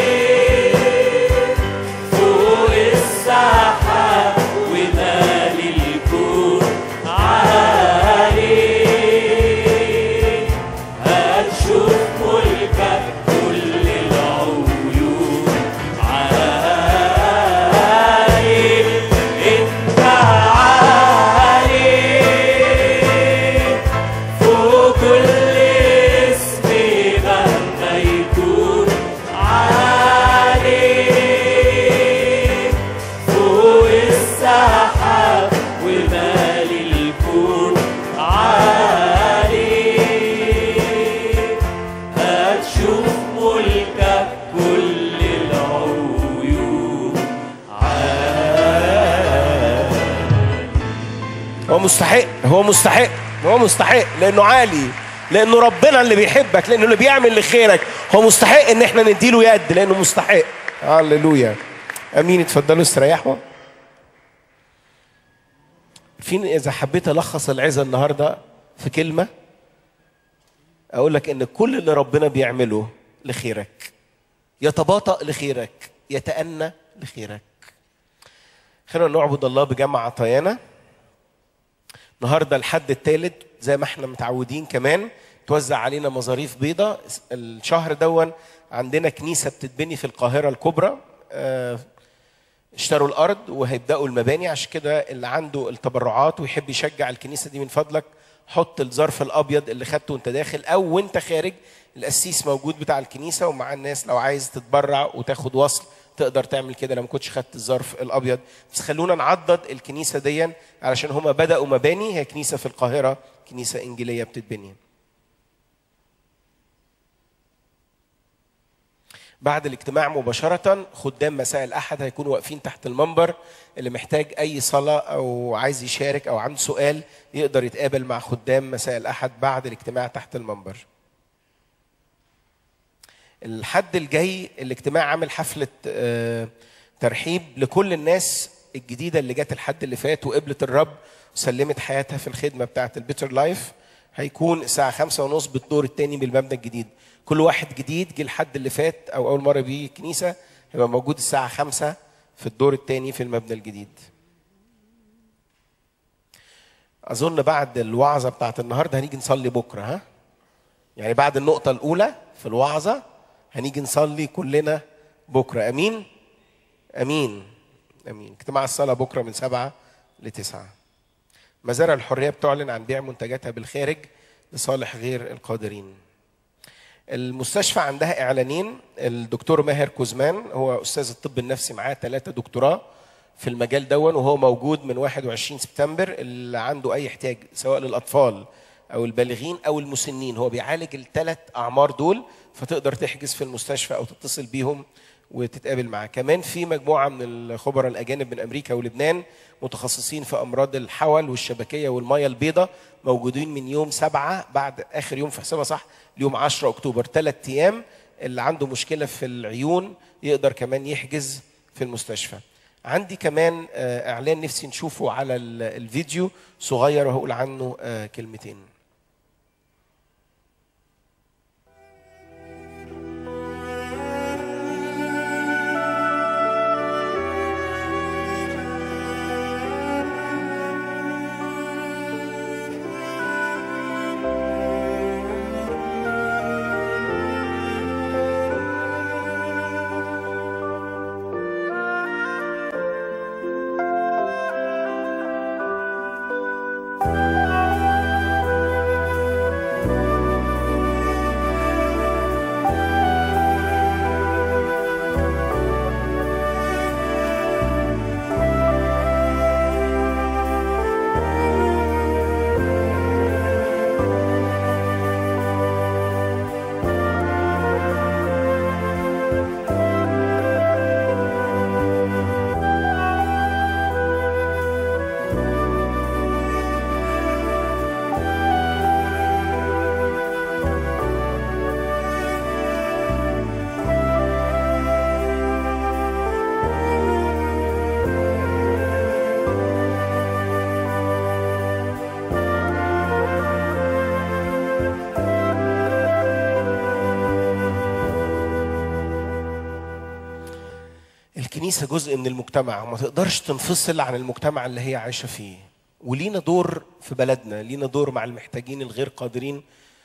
فوق السحاب ومال الكون عالي هتشوف ملكك كل العيون عالي انت عالي فوق كل اسم مهما يكون عالي فوق السحاب ومال الكون عالي هتشوف ملكك كل العيون عالي هو مستحق هو مستحق هو مستحق لانه عالي لانه ربنا اللي بيحبك لانه اللي بيعمل لخيرك هو مستحق ان احنا نديله يد لانه مستحق هللويا امين اتفضلوا استريحوا فين اذا حبيت الخص العظه النهارده في كلمه اقول لك ان كل اللي ربنا بيعمله لخيرك يتباطأ لخيرك يتأنى لخيرك خلينا نعبد الله بجمع عطايانا النهارده الحد الثالث زي ما احنا متعودين كمان توزع علينا مظاريف بيضة الشهر دون عندنا كنيسة بتتبني في القاهرة الكبرى آه، اشتروا الأرض وهيبدأوا المباني عشان كده اللي عنده التبرعات ويحب يشجع الكنيسة دي من فضلك حط الظرف الأبيض اللي خدته وانت داخل أو وانت خارج القسيس موجود بتاع الكنيسة ومع الناس لو عايز تتبرع وتاخد وصل تقدر تعمل كده لو ما كنتش خدت الظرف الابيض بس خلونا نعضد الكنيسه دي علشان هما بداوا مباني هي كنيسه في القاهره كنيسه انجيليه بتتبني بعد الاجتماع مباشرة خدام مساء الأحد هيكونوا واقفين تحت المنبر اللي محتاج أي صلاة أو عايز يشارك أو عنده سؤال يقدر يتقابل مع خدام مساء الأحد بعد الاجتماع تحت المنبر. الحد الجاي الاجتماع عامل حفلة آه، ترحيب لكل الناس الجديدة اللي جت الحد اللي فات وقبلت الرب وسلمت حياتها في الخدمة بتاعة البيتر لايف هيكون الساعة خمسة ونص بالدور التاني بالمبنى الجديد كل واحد جديد جه الحد اللي فات أو أول مرة بيجي الكنيسة هيبقى موجود الساعة خمسة في الدور الثاني في المبنى الجديد أظن بعد الوعظة بتاعت النهاردة هنيجي نصلي بكرة ها يعني بعد النقطة الأولى في الوعظة هنيجي نصلي كلنا بكرة أمين أمين أمين اجتماع الصلاة بكرة من سبعة لتسعة مزارع الحرية بتعلن عن بيع منتجاتها بالخارج لصالح غير القادرين المستشفى عندها اعلانين الدكتور ماهر كوزمان هو استاذ الطب النفسي معاه ثلاثه دكتوراه في المجال دون وهو موجود من 21 سبتمبر اللي عنده اي احتياج سواء للاطفال او البالغين او المسنين هو بيعالج الثلاث اعمار دول فتقدر تحجز في المستشفى او تتصل بيهم وتتقابل معاه كمان في مجموعه من الخبراء الاجانب من امريكا ولبنان متخصصين في امراض الحول والشبكيه والميه البيضاء موجودين من يوم سبعة بعد اخر يوم في حسابها صح ليوم 10 اكتوبر ثلاث ايام اللي عنده مشكله في العيون يقدر كمان يحجز في المستشفى عندي كمان آه، اعلان نفسي نشوفه على ال- الفيديو صغير وهقول عنه آه، كلمتين الكنيسة جزء من المجتمع وما تقدرش تنفصل عن المجتمع اللي هي عايشة فيه ولينا دور في بلدنا لينا دور مع المحتاجين الغير قادرين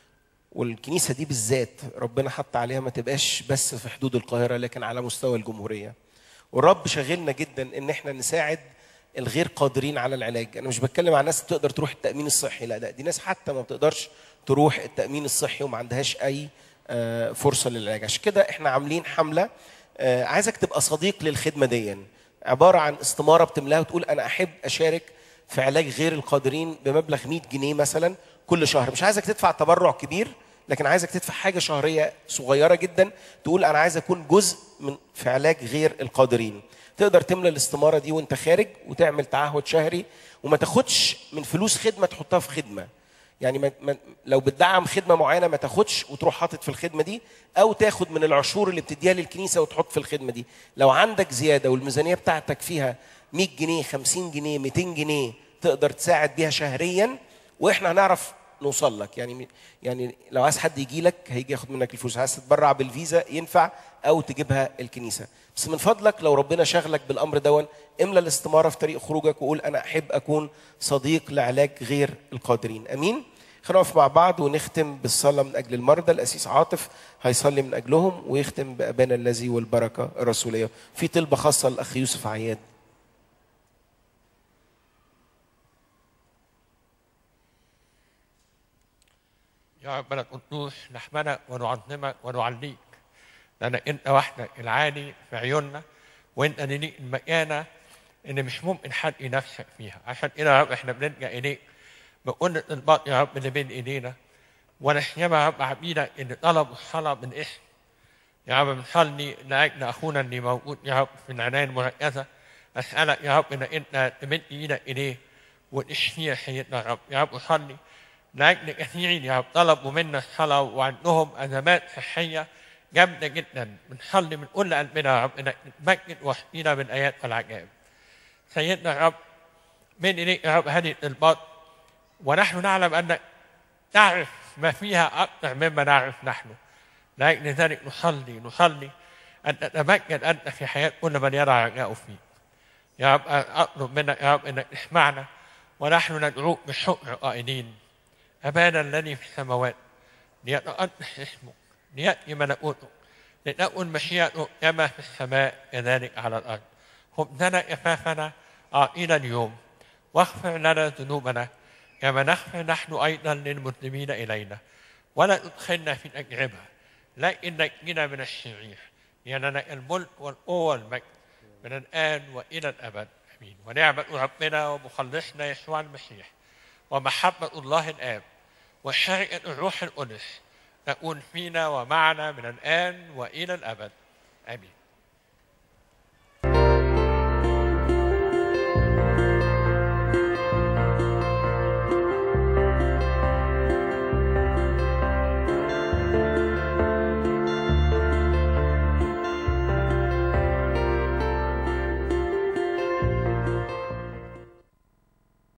والكنيسة دي بالذات ربنا حط عليها ما تبقاش بس في حدود القاهرة لكن على مستوى الجمهورية والرب شاغلنا جدا ان احنا نساعد الغير قادرين على العلاج انا مش بتكلم عن ناس بتقدر تروح التامين الصحي لا لا دي ناس حتى ما بتقدرش تروح التامين الصحي وما عندهاش اي آه، فرصه للعلاج عشان كده احنا عاملين حمله آه، عايزك تبقى صديق للخدمه دي عباره عن استماره بتملاها وتقول انا احب اشارك في علاج غير القادرين بمبلغ 100 جنيه مثلا كل شهر مش عايزك تدفع تبرع كبير لكن عايزك تدفع حاجه شهريه صغيره جدا تقول انا عايز اكون جزء من في علاج غير القادرين تقدر تملى الاستماره دي وانت خارج وتعمل تعهد شهري وما تاخدش من فلوس خدمه تحطها في خدمه يعني ما ما لو بتدعم خدمه معينه ما تاخدش وتروح حاطط في الخدمه دي او تاخد من العشور اللي بتديها للكنيسه وتحط في الخدمه دي لو عندك زياده والميزانيه بتاعتك فيها 100 جنيه 50 جنيه 200 جنيه تقدر تساعد بيها شهريا واحنا هنعرف نوصل لك يعني يعني لو عايز حد يجي لك هيجي ياخد منك الفلوس عايز تتبرع بالفيزا ينفع او تجيبها الكنيسه بس من فضلك لو ربنا شغلك بالامر دون املى الاستماره في طريق خروجك وقول انا احب اكون صديق لعلاج غير القادرين امين خلينا نقف مع بعض ونختم بالصلاه من اجل المرضى الاسيس عاطف هيصلي من اجلهم ويختم بابانا الذي والبركه الرسوليه في طلبه خاصه للاخ يوسف عياد يا ربنا القدوس نحمدك ونعظمك ونعليك لأنك أنت وحدك العالي في عيوننا وأنت اللي ليك المكانة اللي مش ممكن حد ينافسك فيها عشان كده يا رب احنا بنلجأ إليك بكل الطلبات يا رب اللي بين إيدينا ونحيما يا رب عبيدك اللي طلبوا الصلاة من اسم يا رب بنصلي لأجل أخونا اللي موجود يا رب في العناية المركزة أسألك يا رب إن أنت تمد إيدك إليه وتشفيه سيدنا يا رب يا رب أصلي لأجل كثيرين يا رب طلبوا منا الصلاة وعندهم أزمات صحية جامدة جدا بنصلي من كل قلبنا يا رب إنك تمجد وحدينا بالآيات والعجائب سيدنا يا رب من إليك يا رب هذه الطلبات ونحن نعلم أنك تعرف ما فيها أكثر مما نعرف نحن لأجل ذلك نصلي نصلي أن تتمكن أنت في حياة كل من يرى رجاءه فيك يا رب أطلب منك يا رب أنك تسمعنا ونحن ندعوك بالشكر قائلين أبانا الذي في السماوات ليتقدس اسمك ليأتي ملكوتك لتكن مشيئتك كما في السماء كذلك على الأرض خبزنا كفافنا أعطينا اليوم واغفر لنا ذنوبنا كما نغفر نحن أيضا للمسلمين إلينا ولا تدخلنا في تجربة لكن نجينا من الشرير لأننا الملك والقوة والمجد من الآن وإلى الأبد آمين ونعمة ربنا ومخلصنا يسوع المسيح ومحبة الله الآب وشركة الروح القدس تكون فينا ومعنا من الآن وإلى الأبد آمين